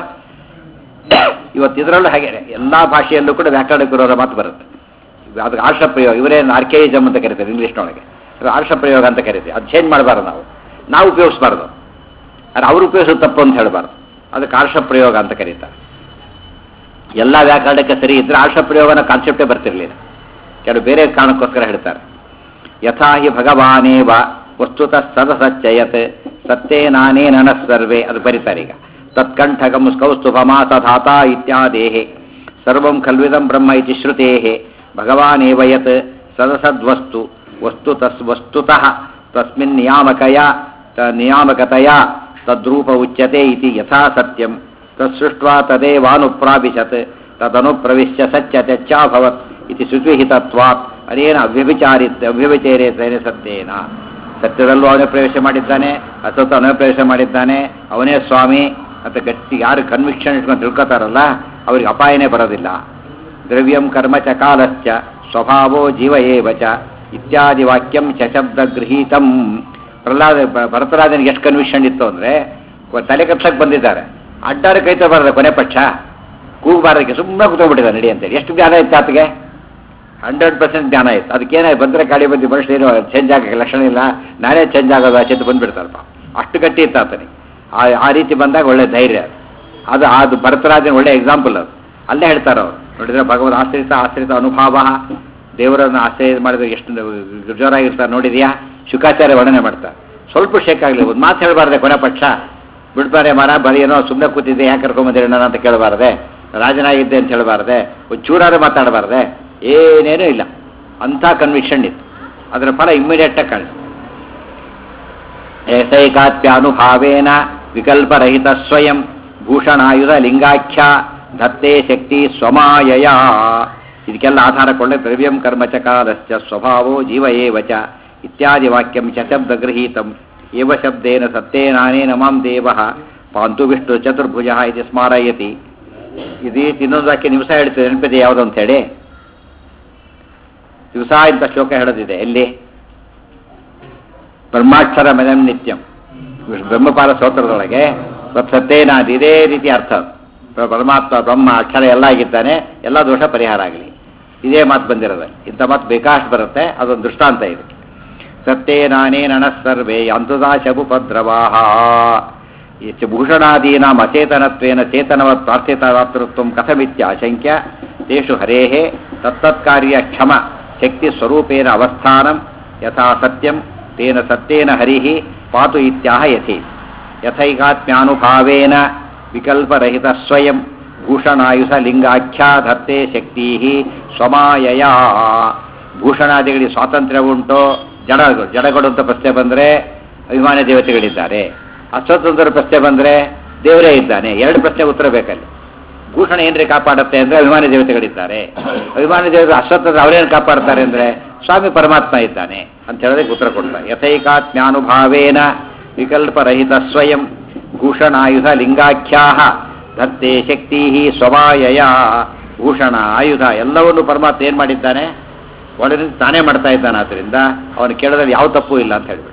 ಇವತ್ತು ಇದರಲ್ಲೂ ಹಾಗೆ ಎಲ್ಲ ಭಾಷೆಯಲ್ಲೂ ಕೂಡ ವ್ಯಾಕರಣಕ್ಕೆ ಇರೋರ ಮಾತು ಬರುತ್ತೆ ಅದಕ್ಕೆ ಆರ್ಷ ಪ್ರಯೋಗ ಇವರೇನು ಆರ್ಕೇಯಿಸಮ್ ಅಂತ ಕರೀತಾರೆ ಇಂಗ್ಲೀಷ್ನೊಳಗೆ ಅದು ಆರ್ಷ ಪ್ರಯೋಗ ಅಂತ ಕರಿತೀವಿ ಅದು ಚೇಂಜ್ ಮಾಡಬಾರ್ದು ನಾವು ನಾವು ಉಪಯೋಗಿಸ್ಬಾರ್ದು ಅದು ಅವ್ರು ಉಪಯೋಗಿಸೋದು ತಪ್ಪು ಅಂತ ಹೇಳಬಾರ್ದು ಅದಕ್ಕೆ ಆರ್ಷ ಪ್ರಯೋಗ ಅಂತ ಕರೀತಾರೆ ಎಲ್ಲ ವ್ಯಾಕರಣಕ್ಕೆ ಸರಿ ಇದ್ರೆ ಆರ್ಷ ಪ್ರಯೋಗನ ಕಾನ್ಸೆಪ್ಟೇ ಬರ್ತಿರ್ಲಿಲ್ಲ ಕೆಲವು ಬೇರೆ ಕಾರಣಕ್ಕೋಸ್ಕರ ಹೇಳ್ತಾರೆ ಯಥಾ ಹಿ ಭಗವಾನೇವ ವಸ್ತುತ ಸದಸಚ್ಚಯತ್ ಸತ್ತೇ ನಾನೇ ನನ ಸರ್ವೇ ಅದು ಬರೀತಾರೆ ಈಗ ತತ್ಕಂಠಕಂ ಕೌಸ್ತುಭಮಾಸ ಧಾತಾ ಇತ್ಯಾದೇಹೆ ಸರ್ವಂ ಖಲ್ವಿದಂ ಬ್ರಹ್ಮ ಇತಿ ಶ್ರುತೇಹೆ ಭಗವಾನೇವ ಯತ್ ಸದಸದ್ವಸ್ತು ವಸ್ತು ತಸ್ ವಸ್ತುತಃ ತಸ್ಮಿನ್ ನಿಯಾಮಕಯ ತ ನಿಯಾಮಕತೆಯ ತದ್ರೂಪ ಉಚ್ಯತೆ ಇತಿ ಯಥಾ ಸತ್ಯಂ ತತ್ಸೃಷ್ಟ್ವಾ ತದೇವಾನುಪ್ರಾವಿಶತ್ ತದನುಪ್ರವಿಶ್ಯ ಸತ್ಯತ್ಯಚ್ಚಾಭವತ್ ಇತಿ ಸುದ್ವಿಹಿತತ್ವಾತ್ ಅನೇನ ಅವ್ಯಭಿಚಾರಿತ್ ಅವ್ಯಭಿಚೇರೇತೇನೆ ಸತ್ಯೇನ ಸತ್ಯದಲ್ಲೂ ಅವನೇ ಪ್ರವೇಶ ಮಾಡಿದ್ದಾನೆ ಅಸತ್ತು ಅವನೇ ಪ್ರವೇಶ ಮಾಡಿದ್ದಾನೆ ಅವನೇ ಸ್ವಾಮಿ ಅಂತ ಗಟ್ಟಿ ಯಾರು ಕನ್ವಿಕ್ಷನ್ ಇಟ್ಕೊಂಡು ತಿಳ್ಕೊತಾರಲ್ಲ ಅವ್ರಿಗೆ ಅಪಾಯನೇ ಬರೋದಿಲ್ಲ ದ್ರವ್ಯಂ ಕರ್ಮ ಚ ಕಾಲಶ್ಚ ಸ್ವಭಾವೋ ಜೀವ ಏವ ಚ ಇತ್ಯಾದಿ ವಾಕ್ಯಂ ಚ ಶಬ್ದ ಗೃಹೀತಂ ಪ್ರಹ್ಲಾದ ಬ- ಭರತರಾಜನಿಗೆ ಎಷ್ಟು ಕನ್ವಿಕ್ಷನ್ ಇತ್ತು ಅಂದರೆ ತಲೆ ಕಪ್ಸಕ್ಕೆ ಬಂದಿದ್ದಾರೆ ಅಡ್ಡಾರ ಕೈ ತರಬಾರ್ದು ಕೊನೆ ಪಕ್ಷ ಕೂಗಬಾರ್ದಕ್ಕೆ ಸುಮ್ಮನೆ ಕೂತ್ಕೊಂಡ್ಬಿಟ್ಟಿದ್ದಾರೆ ನಡಿ ಅಂತೇಳಿ ಎಷ್ಟು ಜ್ಞಾನ ಇತ್ತು ಆತಗೆ ಹಂಡ್ರೆಡ್ ಪರ್ಸೆಂಟ್ ಜ್ಞಾನ ಇತ್ತು ಅದಕ್ಕೇನೆ ಬಂದರೆ ಕಾಳಿ ಬಂದು ಮನುಷ್ಯ ಏನು ಚೇಂಜ್ ಆಗಕ್ಕೆ ಲಕ್ಷಣ ಇಲ್ಲ ನಾನೇ ಚೇಂಜ್ ಆಗೋದು ಆಚೆ ಅಂತ ಬಂದ್ಬಿಡ್ತಾರಪ್ಪ ಅಷ್ಟು ಗಟ್ಟಿ ಇತ್ತು ಆತನಿಗೆ ಆ ಆ ರೀತಿ ಬಂದಾಗ ಒಳ್ಳೆ ಧೈರ್ಯ ಅದು. ಅದು ಅದು ಭರತರಾಜನ ಒಳ್ಳೆ ಎಕ್ಸಾಂಪಲ್ ಅದು ಅಲ್ಲೇ ಹೇಳ್ತಾರೆ ಅವರು ನೋಡಿದ್ರೆ ಭಗವದ್ ಆಶ್ರಿತ ಆಶ್ರಿತ ಅನುಭಾವ ದೇವರನ್ನು ಆಶ್ರಯ ಮಾಡಿದ್ರೆ ಎಷ್ಟು ಜೋರಾಗಿರ್ತಾರೆ ನೋಡಿದ್ಯಾ ಶುಕಾಚಾರ್ಯ ವರ್ಣನೆ ಮಾಡ್ತಾರೆ ಸ್ವಲ್ಪ ಶೇಕ್ ಆಗಲಿ ಒಂದು ಮಾತು ಹೇಳಬಾರ್ದೆ ಕೊನೆ ಪಕ್ಷ ಬಿಡ್ಬಾರೆ ಮರ ಬರೀ ಏನೋ ಸುಮ್ಮನೆ ಕೂತಿದ್ದೆ ಯಾಕೆ ಕರ್ಕೊಂಬಂದಿರಿ ನಾನು ಅಂತ ಕೇಳಬಾರ್ದೆ ರಾಜನಾಗಿದ್ದೆ ಅಂತ ಹೇಳಬಾರ್ದೆ ಒಂದು ಚೂರಾರು ಮಾತಾಡಬಾರ್ದೆ ಏನೇನೂ ಇಲ್ಲ ಅಂಥ ಕನ್ವಿಕ್ಷನ್ ಇತ್ತು ಅದರ ಫಲ ಇಮ್ಮಿಡಿಯೇಟಾಗಿ ಕಾಣಿಸ್ತು ಏಸೈಕಾತ್ಯಾನುಭಾವೇನ ವಿಕಲ್ಪರಹಿತ ಸ್ವಯಂ ಭೂಷಣಾಯುಧ ಲಿಂಗಾಖ್ಯ ಧತ್ತೆ ಶಕ್ತಿ ಸ್ವಮಾಯಯ ಇದಕ್ಕೆಲ್ಲ ಆಧಾರ ಕೊಂಡೆ ದ್ರವ್ಯಂ ಕರ್ಮ ಚ ಕಾಲಶ್ಚ ಸ್ವಭಾವೋ ಜೀವ ಏವ ಚ ಇತ್ಯಾದಿ ವಾಕ್ಯಂ ಚ ಶಬ್ದ ಗೃಹೀತಂ ಏವ ಶಬ್ದೇನ ಸತ್ಯೇನಾನೇನ ಮಾಂ ದೇವ ಪಾಂತು ವಿಷ್ಣು ಚತುರ್ಭುಜ ಇದು ಸ್ಮಾರಯತಿ ಇದು ಇನ್ನೊಂದು ವಾಕ್ಯ ನಿಮಿಷ ಹೇಳ್ತದೆ ನೆನಪಿದೆ ಯಾವುದು ಅಂತ ಹೇಳಿ ದಿವಸ ಇಂಥ ಶ್ಲೋಕ ಹೇಳೋದಿದೆ ಎಲ್ಲಿ ಬ್ರಹ್ಮಾಕ್ಷರ ಮೆದಂ ನಿತ್ಯಂ ಬ್ರಹ್ಮಪಾಲ ಸ್ತೋತ್ರದೊಳಗೆ ಸತ್ಯೇನಾದಿ ಇದೇ ರೀತಿ ಅರ್ಥ ಅದು. ಪರಮಾತ್ಮ ಬ್ರಹ್ಮ ಅಕ್ಷರ ಎಲ್ಲ ಆಗಿದ್ದಾನೆ ಎಲ್ಲ ದೋಷ ಪರಿಹಾರ ಆಗಲಿ ಇದೇ ಮಾತು ಬಂದಿರೋದು ಇಂಥ ಮಾತು ಬೇಕಾಷ್ಟು ಬರುತ್ತೆ ಅದೊಂದು ದೃಷ್ಟಾಂತ ಇದೆ ಸತ್ಯೇನಾನೇ ನನ ಸರ್ವೇ ಅಂತುದಾಶಭುಪದ್ರವಾಹ ಇತ್ಯ ಭೂಷಣಾದೀನಾಂ ಅಚೇತನತ್ವೇನ ಚೇತನವತ್ ಪ್ರಾರ್ಥಿತಾತೃತ್ವ ಕಥಮಿತ್ಯಾಶಂಕ್ಯ ತೇಷು ಹರೇಃ ತತ್ತತ್ಕಾರ್ಯ ಕ್ಷಮ ಶಕ್ತಿ ಸ್ವರೂಪೇನ ಅವಸ್ಥಾನಂ ಯಥಾ ಸತ್ಯಂ ತೇನ ಸತ್ಯೇನ ಹರಿಃ ಪಾತು ಇತ್ಯಾಹ ಯಥಿ ಯಥೈಕಾತ್ಮ್ಯಾನುಭಾವೇನ ವಿಕಲ್ಪರಹಿತ ಸ್ವಯಂ ಭೂಷಣಾಯುಧ ಲಿಂಗಾಖ್ಯಾಧತ್ತೆ ಶಕ್ತಿ ಸ್ವಮಾಯಯ ಭೂಷಣಾದಿಗಳಿಗೆ ಸ್ವಾತಂತ್ರ್ಯ ಉಂಟು ಜಡ ಜಡಗಳು ಅಂತ ಪ್ರಶ್ನೆ ಬಂದರೆ ಅಭಿಮಾನ ದೇವತೆಗಳಿದ್ದಾರೆ ಅಸ್ವತಂತ್ರ ಪ್ರಶ್ನೆ ಬಂದರೆ ದೇವರೇ ಇದ್ದಾನೆ ಎರಡು ಪ್ರಶ್ನೆ ಉತ್ತರ ಬೇಕಲ್ಲಿ ಭೂಷಣ ಏನ್ರಿ ಕಾಪಾಡುತ್ತೆ ಅಂದ್ರೆ ಅಭಿಮಾನಿ ದೇವತೆಗಳಿದ್ದಾರೆ ಅಭಿಮಾನಿ ದೇವತೆ ಅಶ್ವತ್ಥದ ಅವರೇನು ಕಾಪಾಡ್ತಾರೆ ಅಂದ್ರೆ ಸ್ವಾಮಿ ಪರಮಾತ್ಮ ಇದ್ದಾನೆ ಅಂತ ಹೇಳೋದಕ್ಕೆ ಉತ್ತರ ಕೊಡ್ತಾರೆ ಯಥೈಕಾತ್ಮ್ಯಾನುಭಾವೇನ ವಿಕಲ್ಪರಹಿತ ಸ್ವಯಂ ಭೂಷಣಾಯುಧ ಲಿಂಗಾಖ್ಯಾ ಧತ್ತೆ ಶಕ್ತಿ ಸ್ವಮಾಯಯ ಭೂಷಣ ಆಯುಧ ಎಲ್ಲವನ್ನು ಪರಮಾತ್ಮ ಏನು ಮಾಡಿದ್ದಾನೆ ಒಳಗೆ ತಾನೇ ಮಾಡ್ತಾ ಇದ್ದಾನೆ ಆದ್ದರಿಂದ ಅವನು ಕೇಳೋದ್ರಲ್ಲಿ ಯಾವ ತಪ್ಪು ಇಲ್ಲ ಅಂತ ಹೇಳ್ಬಿಟ್ಟು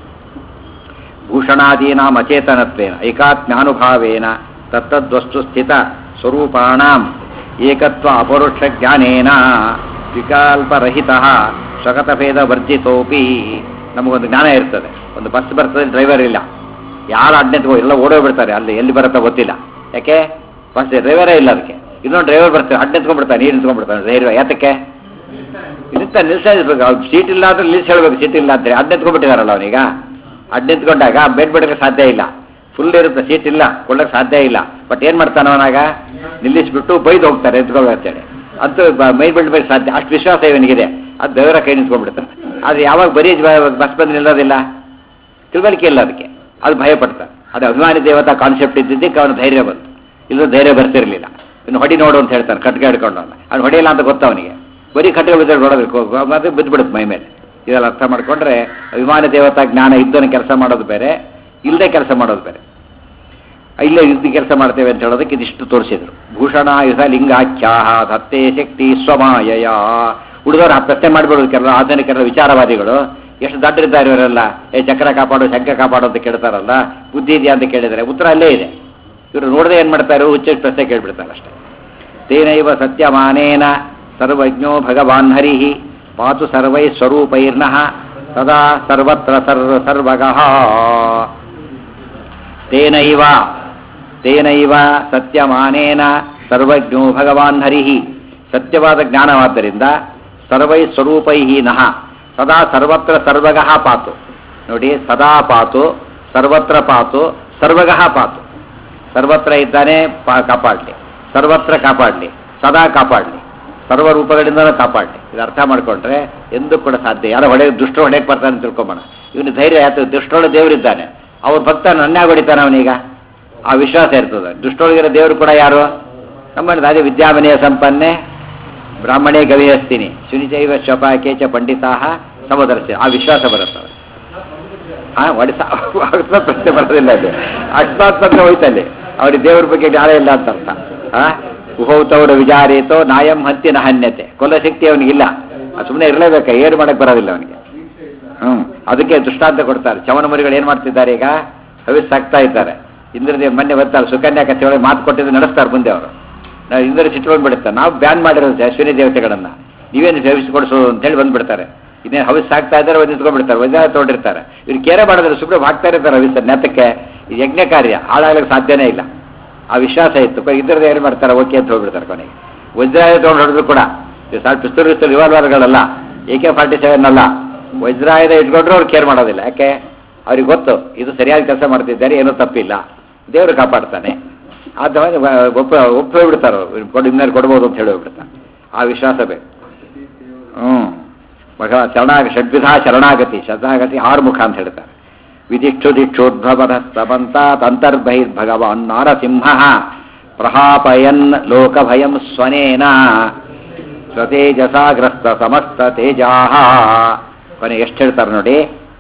ಭೂಷಣಾದೀನಾಂ ಅಚೇತನತ್ವೇನ ಐಕಾತ್ಮ್ಯಾನುಭಾವೇನ ತತ್ತದ್ವಸ್ತು ಸ್ಥಿತ ಸ್ವರೂಪಾಣಾಂ ಏಕತ್ವ ಅಪರೋಕ್ಷ ಜ್ಞಾನೇನ ವಿಕಲ್ಪರಹಿತ ಸ್ವಗತಭೇದ ವರ್ಜಿತೋಪಿ ನಮಗೊಂದು ಜ್ಞಾನ ಇರ್ತದೆ ಒಂದು ಬಸ್ ಬರ್ತದೆ ಡ್ರೈವರ್ ಇಲ್ಲ ಯಾರು ಅಡ್ನೆತ್ಕೋ ಎಲ್ಲ ಓಡೋಗ್ಬಿಡ್ತಾರೆ ಅಲ್ಲಿ ಎಲ್ಲಿ ಬರುತ್ತೋ ಗೊತ್ತಿಲ್ಲ ಯಾಕೆ ಬಸ್ ಡ್ರೈವರೇ ಇಲ್ಲ ಅದಕ್ಕೆ ಇನ್ನೊಂದು ಡ್ರೈವರ್ ಬರ್ತಾರೆ ಅಡ್ನೆತ್ಕೊಂಡ್ಬಿಡ್ತಾನೆ ನೀರು ನಿಂತ್ಕೊಂಡ್ಬಿಡ್ತಾನೆ ಧೈರ್ಯ ಯಾತಕ್ಕೆ ನಿಲ್ತಾ ನಿಲ್ಸಾ ಇರ್ಬೇಕು ಅವ್ನು ಸೀಟ್ ಇಲ್ಲ ಅಂದ್ರೆ ನಿಲ್ಸಿ ಹೇಳ್ಬೇಕು ಸೀಟ್ ಇಲ್ಲ ಅಂದ್ರೆ ಅಡ್ಡ ನಿಂತ್ಕೊಂಡ್ಬಿಟ್ಟಿದಾರಲ್ಲ ಅವನೀಗ ಅಡ್ಡ ನಿಂತ್ಕೊಂಡಾಗ ಬೆಡ್ ಬಿಡಕ್ಕೆ ಸಾಧ್ಯ ಇಲ್ಲ ಫುಲ್ ಇರುತ್ತೆ ಸೀಟ್ ಇಲ್ಲ ಕೊಡಕ್ಕೆ ಸಾಧ್ಯ ಇಲ್ಲ ಬಟ್ ಏನು ಮಾಡ್ತಾನೆ ಅವನಾಗ ನಿಲ್ಲಿಸ್ಬಿಟ್ಟು ಬೈದು ಹೋಗ್ತಾರೆ ಎತ್ಕೊಳ್ಳೋ ಅಂತೇಳಿ ಅಂತೂ ಬ- ಮೈ ಬಿಡ್ಬೇಕು ಸಾಧ್ಯ ಅಷ್ಟು ವಿಶ್ವಾಸ ಇವನಿಗಿದೆ ಅದು ದೇವರ ಕೈ ನಿಂತ್ಕೊಂಡ್ಬಿಡ್ತಾನೆ ಆದರೆ ಯಾವಾಗ ಬರೀ ಜ- ಬಸ್ ಬಂದು ನಿಲ್ಲೋದಿಲ್ಲ ತಿಳುವಳಿಕೆ ಇಲ್ಲ ಅದಕ್ಕೆ ಅದು ಭಯ ಪಡ್ತಾನೆ ಅದು ಅಭಿಮಾನಿ ದೇವತಾ ಕಾನ್ಸೆಪ್ಟ್ ಇದ್ದಿದ್ದಕ್ಕೆ ಅವನು ಧೈರ್ಯ ಬಂತು ಇಲ್ಲ ಧೈರ್ಯ ಬರ್ತಿರ್ಲಿಲ್ಲ ಇನ್ನು ಹೊಡಿ ನೋಡು ಅಂತ ಹೇಳ್ತಾನೆ ಕಟ್ಗೆ ಹಿಡ್ಕೊಂಡು ಅವ್ನು ಹೊಡೆಯಲ್ಲ ಅಂತ ಗೊತ್ತು ಅವನಿಗೆ ಬರೀ ಕಟ್ಟೆ ಬಿದ್ದರೆ ನೋಡೋದಕ್ಕೆ ಮತ್ತೆ ಬಿದ್ದುಬಿಡುತ್ತೆ ಮೈ ಮೇಲೆ ಇದೆಲ್ಲ ಅರ್ಥ ಮಾಡ್ಕೊಂಡ್ರೆ ವಿಮಾನ ದೇವತಾ ಜ್ಞಾನ ಇದ್ದನ ಕೆಲಸ ಮಾಡೋದು ಬೇರೆ ಇಲ್ಲದೆ ಕೆಲಸ ಮಾಡೋದು ಬೇರೆ ಇಲ್ಲೇ ಇದ್ದು ಕೆಲಸ ಮಾಡ್ತೇವೆ ಅಂತ ಹೇಳೋದಕ್ಕೆ ಇದಿಷ್ಟು ತೋರಿಸಿದ್ರು ಭೂಷಣಾಯುಧ ಲಿಂಗಾಖ್ಯಾಹ ದತ್ತೇ ಶಕ್ತಿ ಸ್ವಮಾಯಯ ಹುಡುಗರು ಆ ಪ್ರಶ್ನೆ ಮಾಡಿಬಿಡೋದು ಕೆಲವು ಆಧುನಿಕರ ವಿಚಾರವಾದಿಗಳು ಎಷ್ಟು ದಡ್ಡರಿದ್ದಾರೆ ಇವರೆಲ್ಲ ಏ ಚಕ್ರ ಕಾಪಾಡು ಶಂಕ ಕಾಪಾಡು ಅಂತ ಕೇಳ್ತಾರಲ್ಲ ಬುದ್ಧಿ ಇದೆಯಾ ಅಂತ ಕೇಳಿದರೆ ಉತ್ತರ ಅಲ್ಲೇ ಇದೆ ಇವರು ನೋಡದೆ ಏನು ಮಾಡ್ತಾರೆ ಹುಚ್ಚ ಪ್ರಶ್ನೆ ಕೇಳ್ಬಿಡ್ತಾರೆ ಅಷ್ಟೇ ತೇನೈವ ಸತ್ಯಮಾನೇನ ಸರ್ವಜ್ಞೋ ಭಗವಾನ್ ಹರಿ ಪಾತು ಸರ್ವೈ ಸ್ವರೂಪೈರ್ನಃ ಸದಾ ಸರ್ವತ್ರ ಸರ್ವ ಸರ್ವಗಃ ತೇನೈವ ತೇನೈವ ಸತ್ಯಮಾನೇನ ಸರ್ವಜ್ಞೋ ಭಗವಾನ್ ಹರಿ ಸತ್ಯವಾದ ಜ್ಞಾನವಾದ್ದರಿಂದ ಸರ್ವೈ ಸ್ವರೂಪೈ ನಃ ಸದಾ ಸರ್ವತ್ರ ಸರ್ವಗಃ ಪಾತು ನೋಡಿ ಸದಾ ಪಾತು ಸರ್ವತ್ರ ಪಾತು ಸರ್ವಗಃ ಪಾತು ಸರ್ವತ್ರ ಇದ್ದಾನೆ ಪಾ ಕಾಪಾಡಲಿ ಸರ್ವತ್ರ ಕಾಪಾಡಲಿ ಸದಾ ಕಾಪಾಡಲಿ ಸರ್ವ ರೂಪಗಳಿಂದಲೂ ಕಾಪಾಡಲಿ ಇದು ಅರ್ಥ ಮಾಡ್ಕೊಂಡ್ರೆ ಎಂದೂ ಕೂಡ ಸಾಧ್ಯ ಯಾರೋ ಹೊಡೆ ದುಷ್ಟ ಹೊಡೆಯಕ್ಕೆ ಬರ್ತಾನೆ ಅಂತ ತಿಳ್ಕೊಂಬೋಣ ಇವನು ಧೈರ್ಯ ಆಯ್ತು ದುಷ್ಟೊಳ ದೇವರಿದ್ದಾನೆ ಅವ್ರ ಭಕ್ತ ನನ್ನೇ ಹೊಡಿತಾನೆ ಅವನೀಗ ಆ ವಿಶ್ವಾಸ ಇರ್ತದೆ ದುಷ್ಟೊಳಗಿರೋ ದೇವರು ಕೂಡ ಯಾರು ನಮ್ಮಲ್ಲಿ ಅದೇ ವಿದ್ಯಾಮನೆಯ ಸಂಪನ್ನೆ ಬ್ರಾಹ್ಮಣೇ ಗವಿಹಸ್ತೀನಿ ಶುನಿಚೈವ ಶ್ವಪಾಕೆ ಚ ಪಂಡಿತಾ ಸಮದರ್ಶಿ ಆ ವಿಶ್ವಾಸ ಬರುತ್ತದೆ ಹಾ ಒಡಿಸ ಅಕಸ್ಮಾತ್ ಪ್ರಶ್ನೆ ಬರೋದಿಲ್ಲ ಅದು ಅಕಸ್ಮಾತ್ ಬಂದ್ರೆ ಹೋಯ್ತಲ್ಲಿ ಅವ್ರಿಗೆ ದೇವ್ರ ಬಗ್ಗೆ ಜ್ಞಾನ ಇಲ್ಲ ಅಂತ ಅರ್ಥ ಹಾ ಉಹೌತವ್ರ ವಿಚಾರೇತೋ ನಾಯಂ ಹಂತಿನ ಹನ್ಯತೆ ಕೊಲ್ಲ ಶಕ್ತಿ ಅವನಿಗಿಲ್ಲ ಸುಮ್ಮನೆ ಇರಲೇಬೇಕ ಏನು ಮಾಡಕ್ ಬರೋದಿಲ್ಲ ಅವನಿಗೆ ಹ್ಮ್ ಅದಕ್ಕೆ ದೃಷ್ಟಾಂತ ಕೊಡ್ತಾರೆ ಚವನ ಮರಿಗಳು ಏನ್ ಮಾಡ್ತಿದ್ದಾರೆ ಈಗ ಹವಿಸ್ ಹಾಕ್ತಾ ಇದ್ದಾರೆ ಇಂದ್ರದೇವ್ ಮೊನ್ನೆ ಬರ್ತಾರೆ ಸುಕನ್ಯಾ ಕಥೆ ಒಳಗೆ ಮಾತು ಕೊಟ್ಟಿದ್ದು ನಡೆಸ್ತಾರೆ ಮುಂದೆ ಅವರು ನಾವು ಇಂದ್ರ ಸಿಟ್ಕೊಂಡು ಬಿಡುತ್ತಾರೆ ನಾವು ಬ್ಯಾನ್ ಮಾಡಿರೋದು ಅಶ್ವಿನಿ ದೇವತೆಗಳನ್ನ ನೀವೇನು ಹವಿಸ್ ಕೊಡಿಸೋದು ಅಂತ ಹೇಳಿ ಬಂದ್ಬಿಡ್ತಾರೆ ಇನ್ನೇನು ಹವಿಸ್ ಹಾಕ್ತಾ ಇದ್ದಾರೆ ಒಂದು ನಿಂತ್ಕೊಂಡ್ಬಿಡ್ತಾರೆ ವಜ್ರ ತೊಗೊಂಡಿರ್ತಾರೆ ಇವ್ರು ಕೇರೆ ಮಾಡೋದ್ರೆ ಸುಮ್ಮನೆ ಹಾಕ್ತಾ ಇರ್ತಾರೆ ಹವಿಸ್ ನೆತ್ತಕ್ಕೆ ಇದು ಯಜ್ಞ ಕಾರ್ಯ ಹಾಳಾಗಲಿಕ್ಕೆ ಸಾಧ್ಯನೇ ಇಲ್ಲ ಆ ವಿಶ್ವಾಸ ಇತ್ತು ಕೊನೆಗೆ ಇದ್ರದ್ದು ಏನು ಮಾಡ್ತಾರೆ ಓಕೆ ಅಂತ ಹೋಗ್ಬಿಡ್ತಾರೆ ಕೊನೆಗೆ ವಜ್ರಾಯ ತೊಗೊಂಡು ಹೊಡೆದ್ರು ಕೂಡ ಇದು ಸಾಕು ಪಿಸ್ತೂಲ್ ಪಿಸ್ತೂಲ್ ರಿವಾಲ್ವರ್ಗಳಲ್ಲ ಎ ಕೆ ಫಾರ್ಟಿ ಸೆವೆನ್ ಅಲ್ಲ ವಜ್ರಾಯುಧ ಇಟ್ಕೊಂಡ್ರು ಅವ್ರು ಕೇರ್ ಮಾಡೋದಿಲ್ಲ ಯಾಕೆ ಅವ್ರಿಗೆ ಗೊತ್ತು ಇದು ಸರಿಯಾದ ಕೆಲಸ ಮಾಡ್ತಿದ್ದಾರೆ ಏನೂ ತಪ್ಪಿಲ್ಲ ದೇವರು ಕಾಪಾಡ್ತಾನೆ ಆದ್ದರಿಂದ ಒಪ್ಪ ಒಪ್ಪು ಹೋಗ್ಬಿಡ್ತಾರೆ ಅವ್ರು ಕೊಡು ಇನ್ಮೇಲೆ ಕೊಡ್ಬೋದು ಅಂತ ಹೇಳಿ ಹೋಗ್ಬಿಡ್ತಾರೆ ಆ ವಿಶ್ವಾಸ ಬೇಕು ಹ್ಞೂ ಭಗ ಶರಣಾಗ ಷಡ್ವಿಧ ಶರಣಾಗತಿ ಶರಣಾಗತಿ ಆರು ಮುಖ ಅಂತ ಹೇಳ್ತಾರೆ ವಿಧಿಕ್ಷು ದಿಕ್ಷೋದ್ಭವದ ಸಮಂತ ಅಂತರ್ಬಹಿರ್ ಭಗವಾನ್ ನಾರಸಿಂಹ ಪ್ರಹಾಪಯನ್ ಲೋಕಭಯಂ ಸ್ವನೇನ ಸ್ವತೇಜಸಾಗ್ರಸ್ತ ಸಮಸ್ತ ತೇಜಾಹ ಕೊನೆ ಎಷ್ಟು ಹೇಳ್ತಾರೆ ನೋಡಿ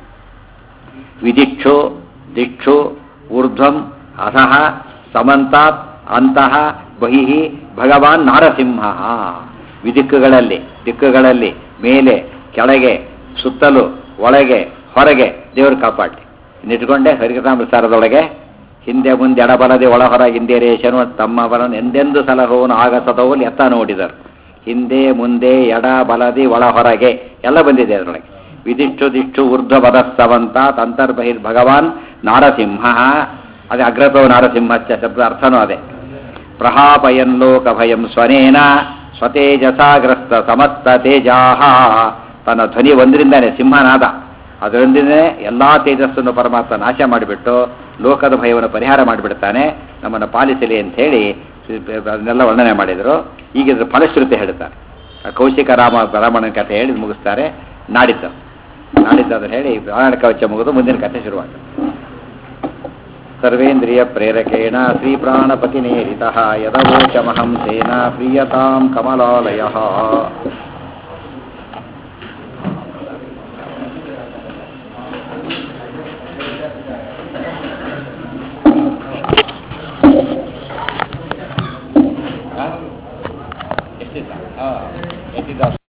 ವಿದಿಕ್ಷು ದಿಕ್ಷು ಊರ್ಧ್ವಂ ಅಧಃ ಸಮಂತಾತ್ ಅಂತಃ ಬಹಿಃ ಭಗವಾನ್ ನಾರಸಿಂಹ ವಿದಿಕ್ಕುಗಳಲ್ಲಿ ದಿಕ್ಕುಗಳಲ್ಲಿ ಮೇಲೆ ಕೆಳಗೆ ಸುತ್ತಲೂ ಒಳಗೆ ಹೊರಗೆ ದೇವರು ಕಾಪಾಡಲಿ ನಿಟ್ಕೊಂಡೆ ಹರಿಕತಾಮೃತಾರದೊಳಗೆ ಹಿಂದೆ ಮುಂದೆ ಎಡಬಲದೆ ಒಳಹೊರ ಹಿಂದೆ ರೇಷನು ತಮ್ಮವರನ್ನು ಎಂದೆಂದು ಸಲಹೋನು ಆಗಸದವಲ್ಲಿ ಎತ್ತ ನೋಡಿದರು ಹಿಂದೆ ಮುಂದೆ ಎಡ ಬಲದಿ ಒಳ ಹೊರಗೆ ಎಲ್ಲ ಬಂದಿದೆ ಅದರೊಳಗೆ ವಿದಿಷ್ಟು ದಿಷ್ಟು ಊರ್ಧ್ವ ಪದಸ್ತವಂತ ಅಂತರ್ಬಹಿರ್ ಭಗವಾನ್ ನಾರಸಿಂಹ ಅದೇ ಅಗ್ರತೋ ನಾರಸಿಂಹಚ್ಚ ಶಬ್ದ ಅರ್ಥನೂ ಅದೇ ಪ್ರಹಾಪಯನ್ ಲೋಕ ಭಯಂ ಸ್ವನೇನ ಸ್ವತೇಜಸಾಗ್ರಸ್ತ ಸಮಸ್ತ ತೇಜಾಹ ತನ್ನ ಧ್ವನಿ ಒಂದರಿಂದಾನೆ ಸಿಂಹನಾದ ಅದರೊಂದಿನೇ ಎಲ್ಲಾ ತೇಜಸ್ಸನ್ನು ಪರಮಾತ್ಮ ನಾಶ ಮಾಡಿಬಿಟ್ಟು ಲೋಕದ ಭಯವನ್ನು ಪರಿಹಾರ ಮಾಡಿಬಿಡ್ತಾನೆ ನಮ್ಮನ್ನು ಪಾಲಿಸಲಿ ಅಂತ ಹೇಳಿ ಅದನ್ನೆಲ್ಲ ವರ್ಣನೆ ಮಾಡಿದರು ಈಗ ಇದ್ರ ಫಲಶ್ರುತಿ ಹೇಳ್ತಾರೆ ಆ ಕೌಶಿಕ ರಾಮ ರಾಮಣ್ಣನ ಕಥೆ ಹೇಳಿ ಮುಗಿಸ್ತಾರೆ ನಾಡಿದ್ದು ನಾಡಿದ್ದು ಅದನ್ನು ಹೇಳಿ ಪ್ರಾಣ ಕವಚ ಮುಗಿದು ಮುಂದಿನ ಕಥೆ ಶುರುವಾಗ್ತದೆ ಸರ್ವೇಂದ್ರಿಯ ಪ್ರೇರಕೇಣ ಶ್ರೀ ಪ್ರಾಣಪತಿನೇರಿತ ಯದವೋಚಮಹಂ ಸೇನ ಪ್ರೀಯತಾಂ ಕಮಲಾಲಯ